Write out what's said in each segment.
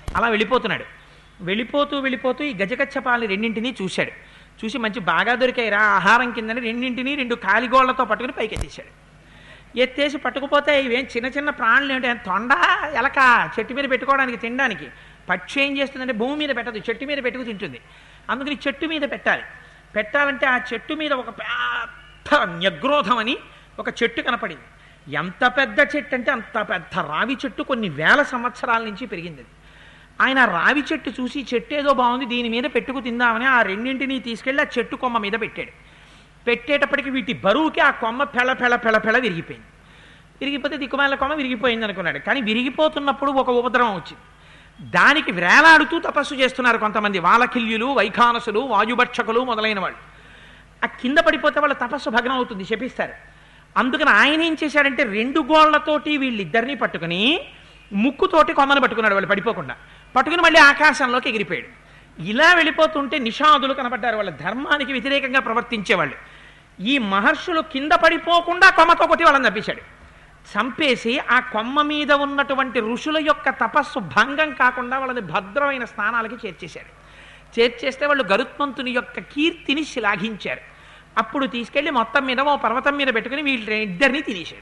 అలా వెళ్ళిపోతున్నాడు వెళ్ళిపోతూ వెళ్ళిపోతూ ఈ గజగచ్చపాలని రెండింటినీ చూశాడు చూసి మంచి బాగా దొరికాయిరా ఆహారం కిందని రెండింటినీ రెండు కాలిగోళ్లతో పట్టుకుని పైకి ఎత్తేసాడు ఎత్తేసి పట్టుకుపోతే ఇవేం చిన్న చిన్న ప్రాణులు ఏంటి తొండ ఎలక చెట్టు మీద పెట్టుకోవడానికి తినడానికి పక్షి ఏం చేస్తుందంటే భూమి మీద పెట్టదు చెట్టు మీద పెట్టుకు తింటుంది అందుకని చెట్టు మీద పెట్టాలి పెట్టాలంటే ఆ చెట్టు మీద ఒక పెద్ద న్యగ్రోధం అని ఒక చెట్టు కనపడింది ఎంత పెద్ద చెట్టు అంటే అంత పెద్ద రావి చెట్టు కొన్ని వేల సంవత్సరాల నుంచి పెరిగింది అది. ఆయన ఆ రావి చెట్టు చూసి చెట్టు ఏదో బాగుంది దీని మీద పెట్టుకు తిందామని ఆ రెండింటినీ తీసుకెళ్ళి ఆ చెట్టు కొమ్మ మీద పెట్టాడు పెట్టేటప్పటికి వీటి బరువుకి ఆ కొమ్మ పెళ పెళ పెళ పెళ విరిగిపోయింది విరిగిపోతే దిక్కుమాల కొమ్మ విరిగిపోయింది అనుకున్నాడు కానీ విరిగిపోతున్నప్పుడు ఒక ఉపద్రవం వచ్చింది దానికి వేలాడుతూ తపస్సు చేస్తున్నారు కొంతమంది వాలకిల్యులు వైఖానసులు వాయుభక్షకులు మొదలైన వాళ్ళు ఆ కింద పడిపోతే వాళ్ళ తపస్సు భగ్నం అవుతుంది శపిస్తారు అందుకని ఆయన ఏం చేశాడంటే రెండు గోళ్లతోటి వీళ్ళిద్దరినీ పట్టుకుని ముక్కుతోటి కొమ్మను పట్టుకున్నాడు వాళ్ళు పడిపోకుండా పట్టుకుని మళ్ళీ ఆకాశంలోకి ఎగిరిపోయాడు ఇలా వెళ్ళిపోతుంటే నిషాదులు కనపడ్డారు వాళ్ళ ధర్మానికి వ్యతిరేకంగా ప్రవర్తించేవాళ్ళు ఈ మహర్షులు కింద పడిపోకుండా కొమ్మతో కొట్టి వాళ్ళని తప్పించాడు చంపేసి ఆ కొమ్మ మీద ఉన్నటువంటి ఋషుల యొక్క తపస్సు భంగం కాకుండా వాళ్ళని భద్రమైన స్థానాలకి చేర్చేశాడు చేర్చేస్తే వాళ్ళు గరుత్మంతుని యొక్క కీర్తిని శ్లాఘించారు అప్పుడు తీసుకెళ్లి మొత్తం మీద ఓ పర్వతం మీద పెట్టుకుని వీళ్ళ ఇద్దరిని తినేశాడు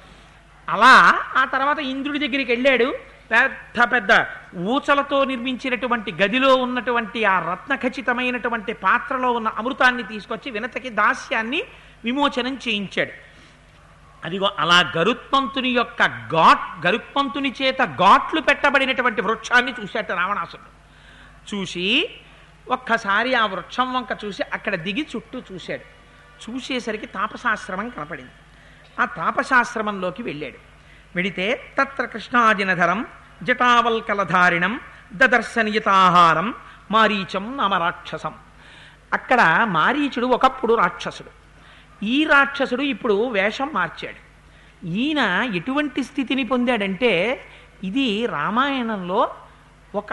అలా ఆ తర్వాత ఇంద్రుడి దగ్గరికి వెళ్ళాడు పెద్ద పెద్ద ఊచలతో నిర్మించినటువంటి గదిలో ఉన్నటువంటి ఆ రత్న ఖచ్చితమైనటువంటి పాత్రలో ఉన్న అమృతాన్ని తీసుకొచ్చి వినతకి దాస్యాన్ని విమోచనం చేయించాడు అదిగో అలా గరుత్మంతుని యొక్క ఘాట్ గరుత్మంతుని చేత ఘాట్లు పెట్టబడినటువంటి వృక్షాన్ని చూశాట రావణాసురుడు చూసి ఒక్కసారి ఆ వృక్షం వంక చూసి అక్కడ దిగి చుట్టూ చూశాడు చూసేసరికి తాపశాశ్రమం కనపడింది ఆ తాపశాశ్రమంలోకి వెళ్ళాడు వెడితే తత్ర కృష్ణాజినధరం జటావల్కలధారిణం దదర్శనియతాహారం మారీచం నామ రాక్షసం అక్కడ మారీచుడు ఒకప్పుడు రాక్షసుడు ఈ రాక్షసుడు ఇప్పుడు వేషం మార్చాడు ఈయన ఎటువంటి స్థితిని పొందాడంటే ఇది రామాయణంలో ఒక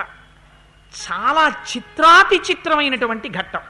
చాలా చిత్రాతి చిత్రమైనటువంటి ఘట్టం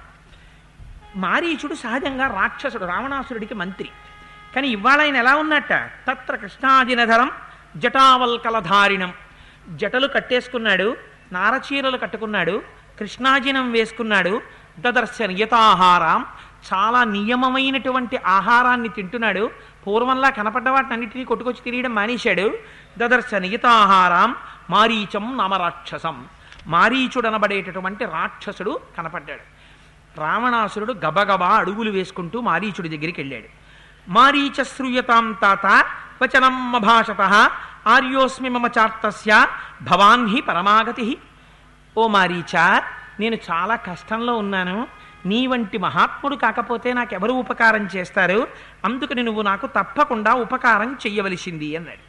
మారీచుడు సహజంగా రాక్షసుడు రావణాసురుడికి మంత్రి కానీ ఇవాళ ఆయన ఎలా ఉన్నట్ట తత్ర కృష్ణాజినధరం జటావల్కలధారిణం జటలు కట్టేసుకున్నాడు నారచీరలు కట్టుకున్నాడు కృష్ణాజినం వేసుకున్నాడు దదర్శన యథాహారం చాలా నియమమైనటువంటి ఆహారాన్ని తింటున్నాడు పూర్వంలా కనపడ్డ వాటిని అన్నిటినీ కొట్టుకొచ్చి తిరియడం మానేశాడు దదర్శ నియతాహారం మారీచం నామరాక్షసం మారీచుడనబడేటటువంటి రాక్షసుడు కనపడ్డాడు రావణాసురుడు గబగబా అడుగులు వేసుకుంటూ మారీచుడి దగ్గరికి వెళ్ళాడు మారీచ శ్రూయతాం తాత వచనం భాషత ఆర్యోస్మి మమ చార్తస్య భవాన్ హి పరమాగతి ఓ మారీచా నేను చాలా కష్టంలో ఉన్నాను నీ వంటి మహాత్ముడు కాకపోతే నాకెవరు ఉపకారం చేస్తారు అందుకని నువ్వు నాకు తప్పకుండా ఉపకారం చెయ్యవలసింది అన్నాడు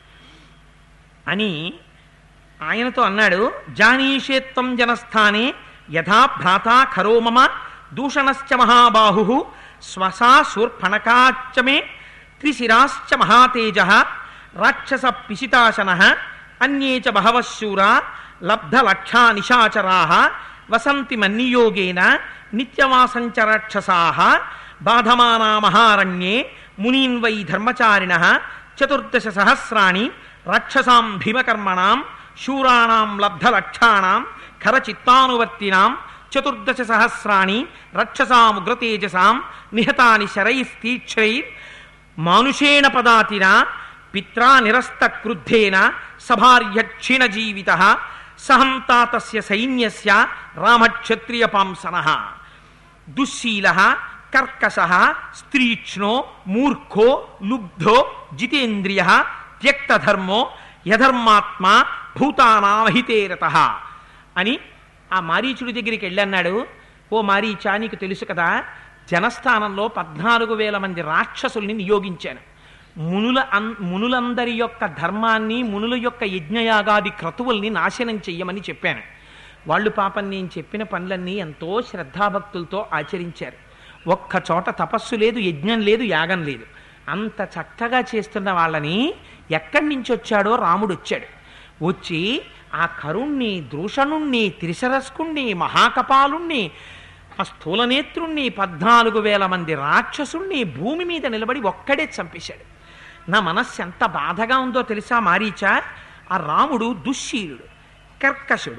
అని ఆయనతో అన్నాడు జానీషేత్వం జనస్థానే యథా భ్రాతా ఖరో మమ దూషణశ్చ మహాబాహు స్వసా శూర్పణకాచ్చ మే త్రిశిరాశ్చ మహాతేజ రాక్షస పిశితాశన అన్యే చ బహవः శూరా లబ్ధలక్షా నిశాచరా వసంతి మన్నియోగేన నిత్యవాసంచ రాక్షసాః బాధమానా మహారణ్యే మునీన్ వై ధర్మచారిణ చతుర్దశ సహస్రాణి రాక్షసాం భీమకర్మణాం శూరాణాం లబ్ధలక్షాణాం ఖరచిత్తానువర్తినాం చతుర్దశ సహస్రాణి రక్షసాముగ్రతేజసాం నిహతాని శరైస్తీక్షరైర్ మానుషేణ పదాతిన పిత్రా నిరస్త క్రుద్ధేన సభార్య క్షీణజీవిత సహంతా తస్య సైన్యస్య రామక్షత్రియ పాంసన దుశ్శీల కర్కశ స్త్రీక్ష్ణో మూర్ఖో లుబ్ధో జితేంద్రియ త్యక్తధర్మో యధర్మాత్మ భూతానామహితేరత అని ఆ మారీచుడి దగ్గరికి వెళ్ళన్నాడు ఓ మారీచా నీకు తెలుసు కదా జనస్థానంలో పద్నాలుగు వేల మంది రాక్షసుల్ని నియోగించాను మునుల అన్ మునులందరి యొక్క ధర్మాన్ని మునుల యొక్క యజ్ఞయాగాది క్రతువుల్ని నాశనం చెయ్యమని చెప్పాను వాళ్ళు పాపం నేను చెప్పిన పనులన్నీ ఎంతో శ్రద్ధాభక్తులతో ఆచరించారు ఒక్క చోట తపస్సు లేదు యజ్ఞం లేదు యాగం లేదు అంత చక్కగా చేస్తున్న వాళ్ళని ఎక్కడి నుంచి వచ్చాడో రాముడు వచ్చాడు వచ్చి ఆ కరుణ్ణి దృషణుణ్ణి త్రిశరస్కుణ్ణి మహాకపాలుణ్ణి ఆ స్థూలనేత్రుణ్ణి పద్నాలుగు వేల మంది రాక్షసుణ్ణి భూమి మీద నిలబడి ఒక్కడే చంపేశాడు నా మనస్సు ఎంత బాధగా ఉందో తెలుసా మారీచా ఆ రాముడు దుశ్శీలుడు కర్కశుడు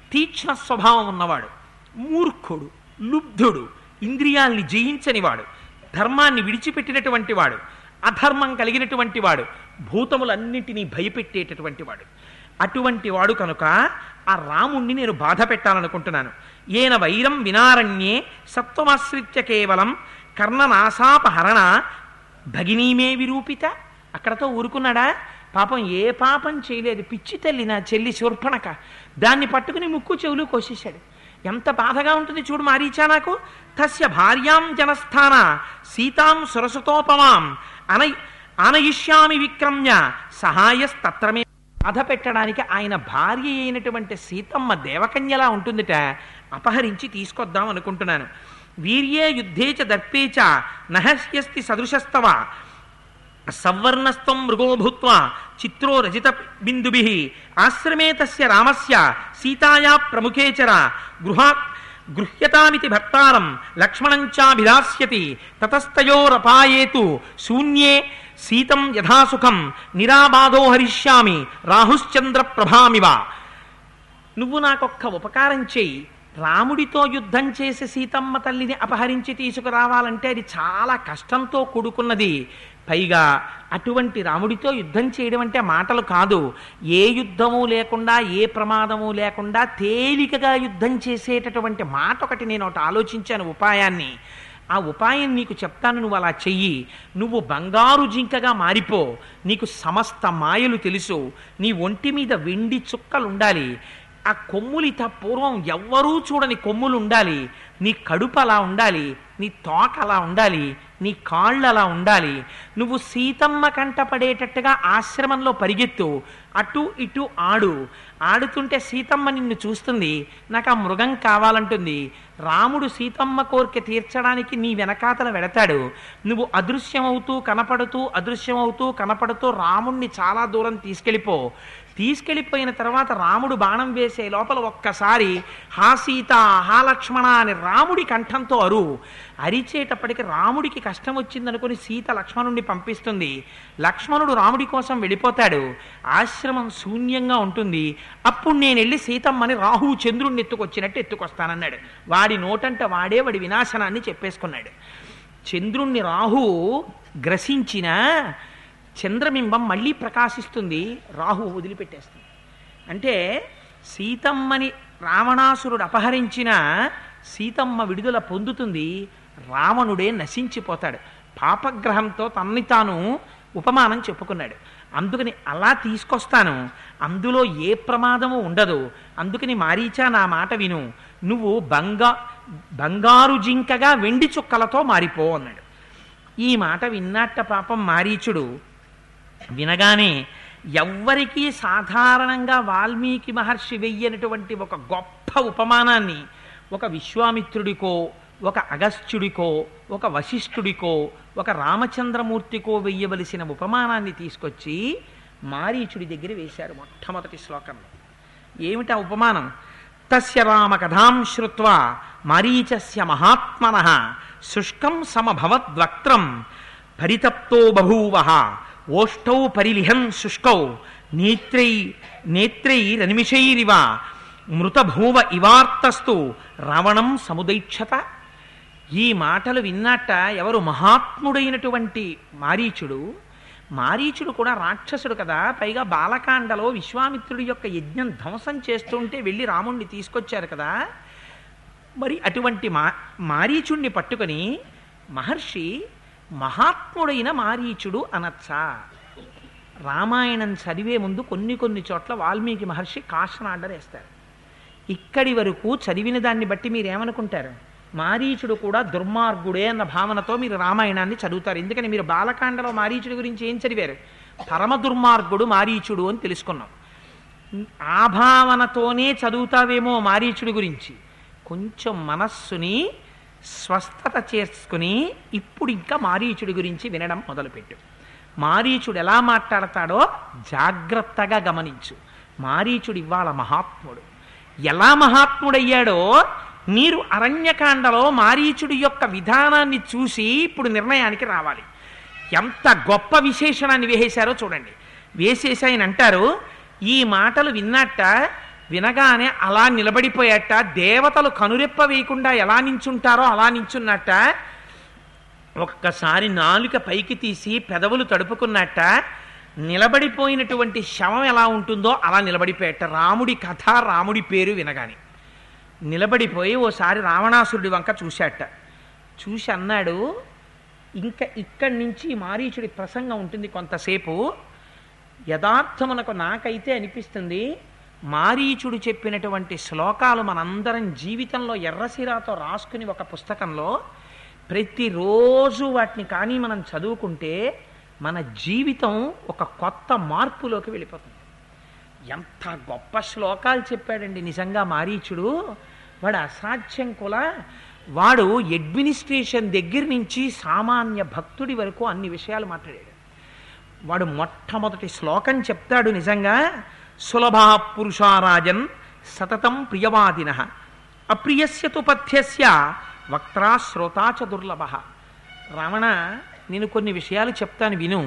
తీక్ష్ణ స్వభావం ఉన్నవాడు మూర్ఖుడు లుబ్ధుడు ఇంద్రియాల్ని జయించనివాడు ధర్మాన్ని విడిచిపెట్టినటువంటి వాడు అధర్మం కలిగినటువంటి వాడు భూతములన్నింటినీ భయపెట్టేటటువంటి వాడు అటువంటి వాడు కనుక ఆ రాముణ్ణి నేను బాధ పెట్టాలనుకుంటున్నాను ఏన వైరం వినారణ్యే సత్వమాశ్రిత్య కేవలం కర్ణనాశాపహరణ భగినీమే విరూపిత అక్కడతో ఊరుకున్నాడా పాపం ఏ పాపం చేయలేదు పిచ్చి తల్లి నా చెల్లి శూర్పణక దాన్ని పట్టుకుని ముక్కు చెవులు కోసేశాడు ఎంత బాధగా ఉంటుంది చూడు మారీచా నాకు తస్య భార్యాం జనస్థాన సీతాం సురసుతోపమాం అనై ఆనయిష్యామి విక్రమ్య సహాయస్తత్రమే బాధ పెట్టడానికి ఆయన భార్య అయినటువంటి సీతమ్మ దేవకన్యలా ఉంటుందిట అపహరించి తీసుకొద్దాం అనుకుంటున్నాను వీర్యే యుద్ధే చ దర్పే చ నహస్యస్తి సదృశస్తవ సవర్ణస్తం మృగో భూత్వా చిత్రో రజిత బిందుభి ఆశ్రమే తస్య రామస్య సీతాయా ప్రముఖేచర గృహాత్ గృహ్యతామితి భర్తారం లక్ష్మణంచాభిలాస్యతి తతస్తయోరపాయేతు శూన్యే సీతం యథాసుఖం నిరాబాధో హరిష్యామి రాహుశ్చంద్ర ప్రభామివ నువ్వు నాకొక్క ఉపకారం చేయి రాముడితో యుద్ధం చేసి సీతమ్మ తల్లిని అపహరించి తీసుకురావాలంటే అది చాలా కష్టంతో కూడుకున్నది పైగా అటువంటి రాముడితో యుద్ధం చేయడం అంటే మాటలు కాదు ఏ యుద్ధము లేకుండా ఏ ప్రమాదము లేకుండా తేలికగా యుద్ధం చేసేటటువంటి మాట ఒకటి నేను ఒకటి ఆలోచించాను ఉపాయాన్ని ఆ ఉపాయం నీకు చెప్తాను నువ్వు అలా చెయ్యి నువ్వు బంగారు జింకగా మారిపో నీకు సమస్త మాయలు తెలుసు నీ ఒంటి మీద వెండి చుక్కలు ఉండాలి ఆ కొమ్ములు ఇత పూర్వం ఎవ్వరూ చూడని కొమ్ములు ఉండాలి నీ కడుపు అలా ఉండాలి నీ తోక అలా ఉండాలి నీ కాళ్ళు అలా ఉండాలి నువ్వు సీతమ్మ కంట పడేటట్టుగా ఆశ్రమంలో పరిగెత్తు అటు ఇటు ఆడు ఆడుతుంటే సీతమ్మ నిన్ను చూస్తుంది నాకు ఆ మృగం కావాలంటుంది రాముడు సీతమ్మ కోరిక తీర్చడానికి నీ వెనకాతల వెడతాడు నువ్వు అదృశ్యమవుతూ కనపడుతూ అదృశ్యమవుతూ కనపడుతూ రాముణ్ణి చాలా దూరం తీసుకెళ్ళిపో తీసుకెళ్ళిపోయిన తర్వాత రాముడు బాణం వేసే లోపల ఒక్కసారి హా సీత హా లక్ష్మణ అని రాముడి కంఠంతో అరు అరిచేటప్పటికి రాముడికి కష్టం వచ్చిందనుకుని సీత లక్ష్మణుడిని పంపిస్తుంది లక్ష్మణుడు రాముడి కోసం వెళ్ళిపోతాడు ఆశ్రమం శూన్యంగా ఉంటుంది అప్పుడు నేను వెళ్ళి సీతమ్మని రాహు చంద్రుణ్ణి ఎత్తుకొచ్చినట్టు ఎత్తుకొస్తానన్నాడు వాడి నోటంట వాడే వాడి వినాశనాన్ని చెప్పేసుకున్నాడు చంద్రుణ్ణి రాహు గ్రసించిన చంద్రబింబం మళ్ళీ ప్రకాశిస్తుంది రాహు వదిలిపెట్టేస్తుంది అంటే సీతమ్మని రావణాసురుడు అపహరించిన సీతమ్మ విడుదల పొందుతుంది రావణుడే నశించిపోతాడు పాపగ్రహంతో తన్ని తాను ఉపమానం చెప్పుకున్నాడు అందుకని అలా తీసుకొస్తాను అందులో ఏ ప్రమాదము ఉండదు అందుకని మారీచా నా మాట విను నువ్వు బంగా బంగారు జింకగా వెండి చుక్కలతో మారిపో అన్నాడు ఈ మాట విన్నట్ట పాపం మారీచుడు వినగానే ఎవ్వరికీ సాధారణంగా వాల్మీకి మహర్షి వెయ్యనటువంటి ఒక గొప్ప ఉపమానాన్ని ఒక విశ్వామిత్రుడికో ఒక అగస్త్యుడికో ఒక వశిష్ఠుడికో ఒక రామచంద్రమూర్తికో వెయ్యవలసిన ఉపమానాన్ని తీసుకొచ్చి మారీచుడి దగ్గర వేశారు మొట్టమొదటి శ్లోకంలో ఏమిటా ఉపమానం తస్య రామ కథాం శ్రుత్వా మారీచస్య మహాత్మన శుష్కం సమభవద్వక్త్రం పరితప్తో బభూవ ఓష్టౌ పరిలిహన్ శుష్కౌ నేత్రై నేత్రైరనిమిషైరివ మృతభూవ ఇవార్తస్తు రావణం సముదైక్షత ఈ మాటలు విన్నట్ట ఎవరు మహాత్ముడైనటువంటి మారీచుడు మారీచుడు కూడా రాక్షసుడు కదా పైగా బాలకాండలో విశ్వామిత్రుడి యొక్క యజ్ఞం ధ్వంసం చేస్తుంటే వెళ్ళి రాముణ్ణి తీసుకొచ్చారు కదా మరి అటువంటి మా మారీచుణ్ణి పట్టుకొని మహర్షి మహాత్ముడైన మారీచుడు అనొచ్చా రామాయణం చదివే ముందు కొన్ని కొన్ని చోట్ల వాల్మీకి మహర్షి కాషన్ ఆర్డర్ వేస్తారు ఇక్కడి వరకు చదివిన దాన్ని బట్టి మీరు ఏమనుకుంటారు మారీచుడు కూడా దుర్మార్గుడే అన్న భావనతో మీరు రామాయణాన్ని చదువుతారు ఎందుకని మీరు బాలకాండలో మారీచుడి గురించి ఏం చదివారు పరమ దుర్మార్గుడు మారీచుడు అని తెలుసుకున్నాం ఆ భావనతోనే చదువుతావేమో మారీచుడి గురించి కొంచెం మనస్సుని స్వస్థత చేసుకుని ఇప్పుడు ఇంకా మారీచుడి గురించి వినడం మొదలుపెట్టు మారీచుడు ఎలా మాట్లాడతాడో జాగ్రత్తగా గమనించు మారీచుడు ఇవాళ మహాత్ముడు ఎలా మహాత్ముడయ్యాడో మీరు అరణ్యకాండలో మారీచుడి యొక్క విధానాన్ని చూసి ఇప్పుడు నిర్ణయానికి రావాలి ఎంత గొప్ప విశేషణాన్ని వేసేశారో చూడండి వేసేసి ఆయన అంటారు ఈ మాటలు విన్నట్ట వినగానే అలా నిలబడిపోయాట దేవతలు కనురెప్ప వేయకుండా ఎలా నించుంటారో అలా నించున్నట్ట ఒక్కసారి నాలుక పైకి తీసి పెదవులు తడుపుకున్నట్ట నిలబడిపోయినటువంటి శవం ఎలా ఉంటుందో అలా నిలబడిపోయాట రాముడి కథ రాముడి పేరు వినగాని నిలబడిపోయి ఓసారి రావణాసురుడి వంక చూశాట చూసి అన్నాడు ఇంకా ఇక్కడి నుంచి మారీచుడి ప్రసంగం ఉంటుంది కొంతసేపు యథార్థమునకు నాకైతే అనిపిస్తుంది మారీచుడు చెప్పినటువంటి శ్లోకాలు మనందరం జీవితంలో ఎర్రసిరాతో రాసుకుని ఒక పుస్తకంలో ప్రతిరోజు వాటిని కానీ మనం చదువుకుంటే మన జీవితం ఒక కొత్త మార్పులోకి వెళ్ళిపోతుంది ఎంత గొప్ప శ్లోకాలు చెప్పాడండి నిజంగా మారీచుడు వాడు అసాధ్యం కూడా వాడు అడ్మినిస్ట్రేషన్ దగ్గర నుంచి సామాన్య భక్తుడి వరకు అన్ని విషయాలు మాట్లాడాడు వాడు మొట్టమొదటి శ్లోకం చెప్తాడు నిజంగా సులభా పురుషారాజన్ సతతం ప్రియవాదిన అప్రియస్యతు పథ్యస్య వక్త్రా శ్రోతా చ దుర్లభ రావణ నేను కొన్ని విషయాలు చెప్తాను విను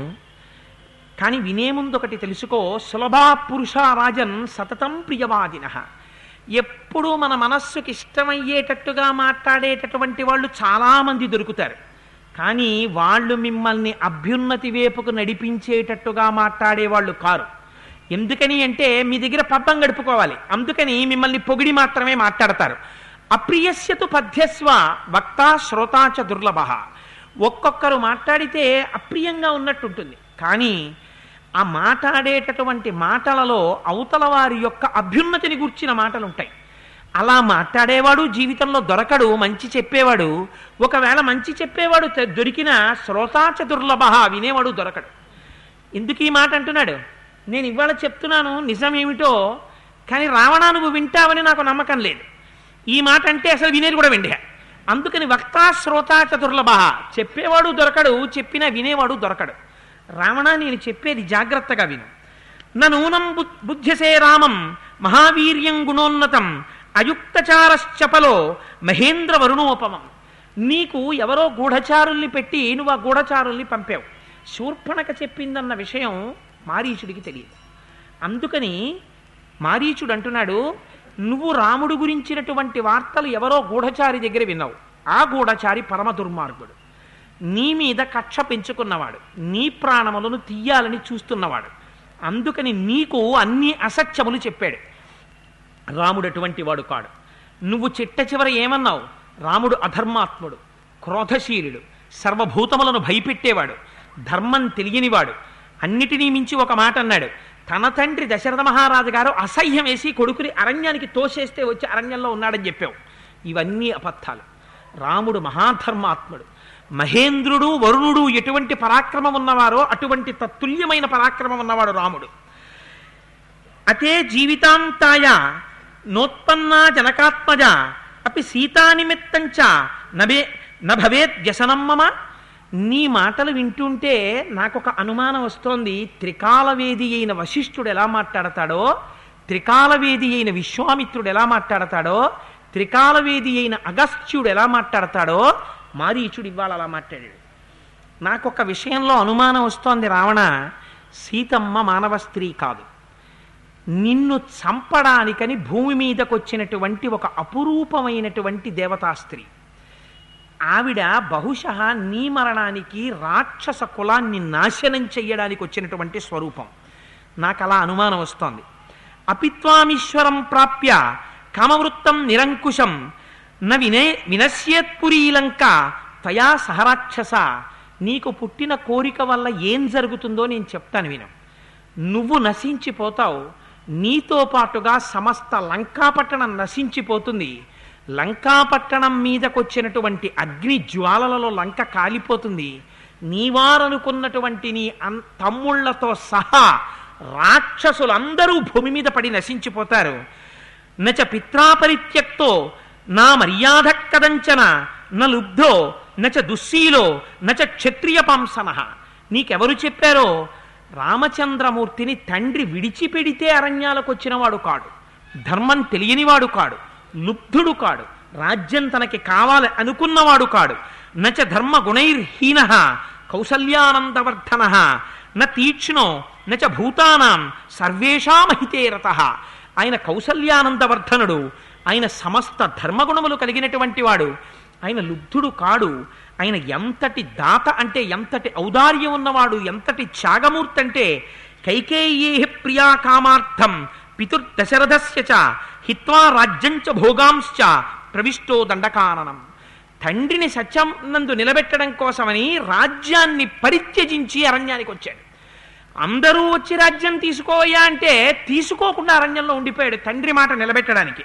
కానీ వినే ముందు ఒకటి తెలుసుకో సులభా పురుషారాజన్ సతతం ప్రియవాదిన ఎప్పుడూ మన మనస్సుకి ఇష్టమయ్యేటట్టుగా మాట్లాడేటటువంటి వాళ్ళు చాలామంది దొరుకుతారు కానీ వాళ్ళు మిమ్మల్ని అభ్యున్నతి వైపుకు నడిపించేటట్టుగా మాట్లాడేవాళ్ళు కారు ఎందుకని అంటే మీ దగ్గర పబ్బం గడుపుకోవాలి అందుకని మిమ్మల్ని పొగిడి మాత్రమే మాట్లాడతారు అప్రియస్యతు పద్యస్వ వక్త శ్రోతాచ దుర్లభ ఒక్కొక్కరు మాట్లాడితే అప్రియంగా ఉన్నట్టుంటుంది కానీ ఆ మాట్లాడేటటువంటి మాటలలో అవతల వారి యొక్క అభ్యున్నతిని గుర్చిన మాటలు ఉంటాయి అలా మాట్లాడేవాడు జీవితంలో దొరకడు మంచి చెప్పేవాడు ఒకవేళ మంచి చెప్పేవాడు తె- దొరికిన శ్రోతాచ దుర్లభ వినేవాడు దొరకడు ఎందుకు ఈ మాట అంటున్నాడు నేను ఇవాళ చెప్తున్నాను నిజమేమిటో కానీ రావణా నువ్వు వింటావని నాకు నమ్మకం లేదు ఈ మాట అంటే అసలు వినేది కూడా విండే అందుకని వక్తా శ్రోతాచ దుర్లభ చెప్పేవాడు దొరకడు చెప్పిన వినేవాడు దొరకడు రావణ నేను చెప్పేది జాగ్రత్తగా విను నూనం బుద్ధ్యసే రామం మహావీర్యం గుణోన్నతం అయుక్తచారశ్చపలో మహేంద్ర వరుణోపమం నీకు ఎవరో గూఢచారుల్ని పెట్టి నువ్వు ఆ గూఢచారుల్ని పంపావు శూర్పణక చెప్పిందన్న విషయం మారీచుడికి తెలియదు అందుకని మారీచుడు అంటున్నాడు నువ్వు రాముడు గురించినటువంటి వార్తలు ఎవరో గూఢచారి దగ్గర విన్నావు ఆ గూఢచారి పరమ దుర్మార్గుడు నీ మీద కక్ష పెంచుకున్నవాడు నీ ప్రాణములను తీయాలని చూస్తున్నవాడు అందుకని నీకు అన్ని అసత్యములు చెప్పాడు రాముడు అటువంటి వాడు కాడు నువ్వు చిట్ట చివర ఏమన్నావు రాముడు అధర్మాత్ముడు క్రోధశీలుడు సర్వభూతములను భయపెట్టేవాడు ధర్మం తెలియనివాడు అన్నిటినీ మించి ఒక మాట అన్నాడు తన తండ్రి దశరథ మహారాజు గారు అసహ్యం వేసి కొడుకుని అరణ్యానికి తోసేస్తే వచ్చి అరణ్యంలో ఉన్నాడని చెప్పావు ఇవన్నీ అబద్ధాలు రాముడు మహాధర్మాత్ముడు మహేంద్రుడు వరుణుడు ఎటువంటి పరాక్రమం ఉన్నవారో అటువంటి తత్తుల్యమైన పరాక్రమం ఉన్నవాడు రాముడు అతే జీవితాంతాయ నోత్పన్నా జనకాత్మజ అపి సీతానిమిత్తంచ నభే నభవేత్ వ్యసనం మమ నీ మాటలు వింటుంటే నాకొక అనుమానం వస్తోంది త్రికాలవేది అయిన వశిష్ఠుడు ఎలా మాట్లాడతాడో త్రికాలవేది అయిన విశ్వామిత్రుడు ఎలా మాట్లాడతాడో త్రికాలవేది అయిన అగస్త్యుడు ఎలా మాట్లాడతాడో మారీచుడు ఇవాళ అలా మాట్లాడాడు నాకొక విషయంలో అనుమానం వస్తోంది రావణ సీతమ్మ మానవ స్త్రీ కాదు నిన్ను చంపడానికని భూమి మీదకు వచ్చినటువంటి ఒక అపురూపమైనటువంటి దేవతా స్త్రీ ఆవిడ బహుశ నీ మరణానికి రాక్షస కులాన్ని నాశనం చెయ్యడానికి వచ్చినటువంటి స్వరూపం నాకు అలా అనుమానం వస్తోంది అపిత్వామీశ్వరం ప్రాప్య కామవృత్తం నిరంకుశం న వినే వినశ్యేత్పురీలంక తయా సహరాక్షస నీకు పుట్టిన కోరిక వల్ల ఏం జరుగుతుందో నేను చెప్తాను విను నువ్వు నశించిపోతావు నీతో పాటుగా సమస్త లంకాపట్టణం నశించిపోతుంది లంకాపట్టణం మీదకొచ్చినటువంటి అగ్ని జ్వాలలలో లంక కాలిపోతుంది నీవారనుకున్నటువంటి నీ అన్ తమ్ముళ్లతో సహా రాక్షసులందరూ భూమి మీద పడి నశించిపోతారు నచ పిత్రాపరిత్యక్తో నా మర్యాద కదంచన న లుబ్ధో నచ దుస్సీలో నచ క్షత్రియ పంసన నీకెవరు చెప్పారో రామచంద్రమూర్తిని తండ్రి విడిచిపెడితే అరణ్యాలకు వచ్చినవాడు కాడు ధర్మం తెలియనివాడు కాడు లుబ్ధుడు కాడు రాజ్యం తనకి కావాలి అనుకున్నవాడు కాడు నచ ధర్మ గుణైర్హీన కౌసల్యానందవర్ధన న తీక్ష్ణో నచ భూతానాం సర్వేషామహితే రత ఆయన కౌసల్యానందవర్ధనుడు ఆయన సమస్త ధర్మగుణములు కలిగినటువంటి వాడు ఆయన లుబ్ధుడు కాడు ఆయన ఎంతటి దాత అంటే ఎంతటి ఔదార్యం ఉన్నవాడు ఎంతటి త్యాగమూర్తి అంటే కైకేయీ ప్రియా కామార్థం పితుర్దశరథస్య చ హిత్వా రాజ్యంచ భోగాంశ్చ ప్రవిష్టో దండకాననం తండ్రిని సత్యం నందు నిలబెట్టడం కోసమని రాజ్యాన్ని పరిత్యజించి అరణ్యానికి వచ్చాడు అందరూ వచ్చి రాజ్యం తీసుకోవయ్యా అంటే తీసుకోకుండా అరణ్యంలో ఉండిపోయాడు తండ్రి మాట నిలబెట్టడానికి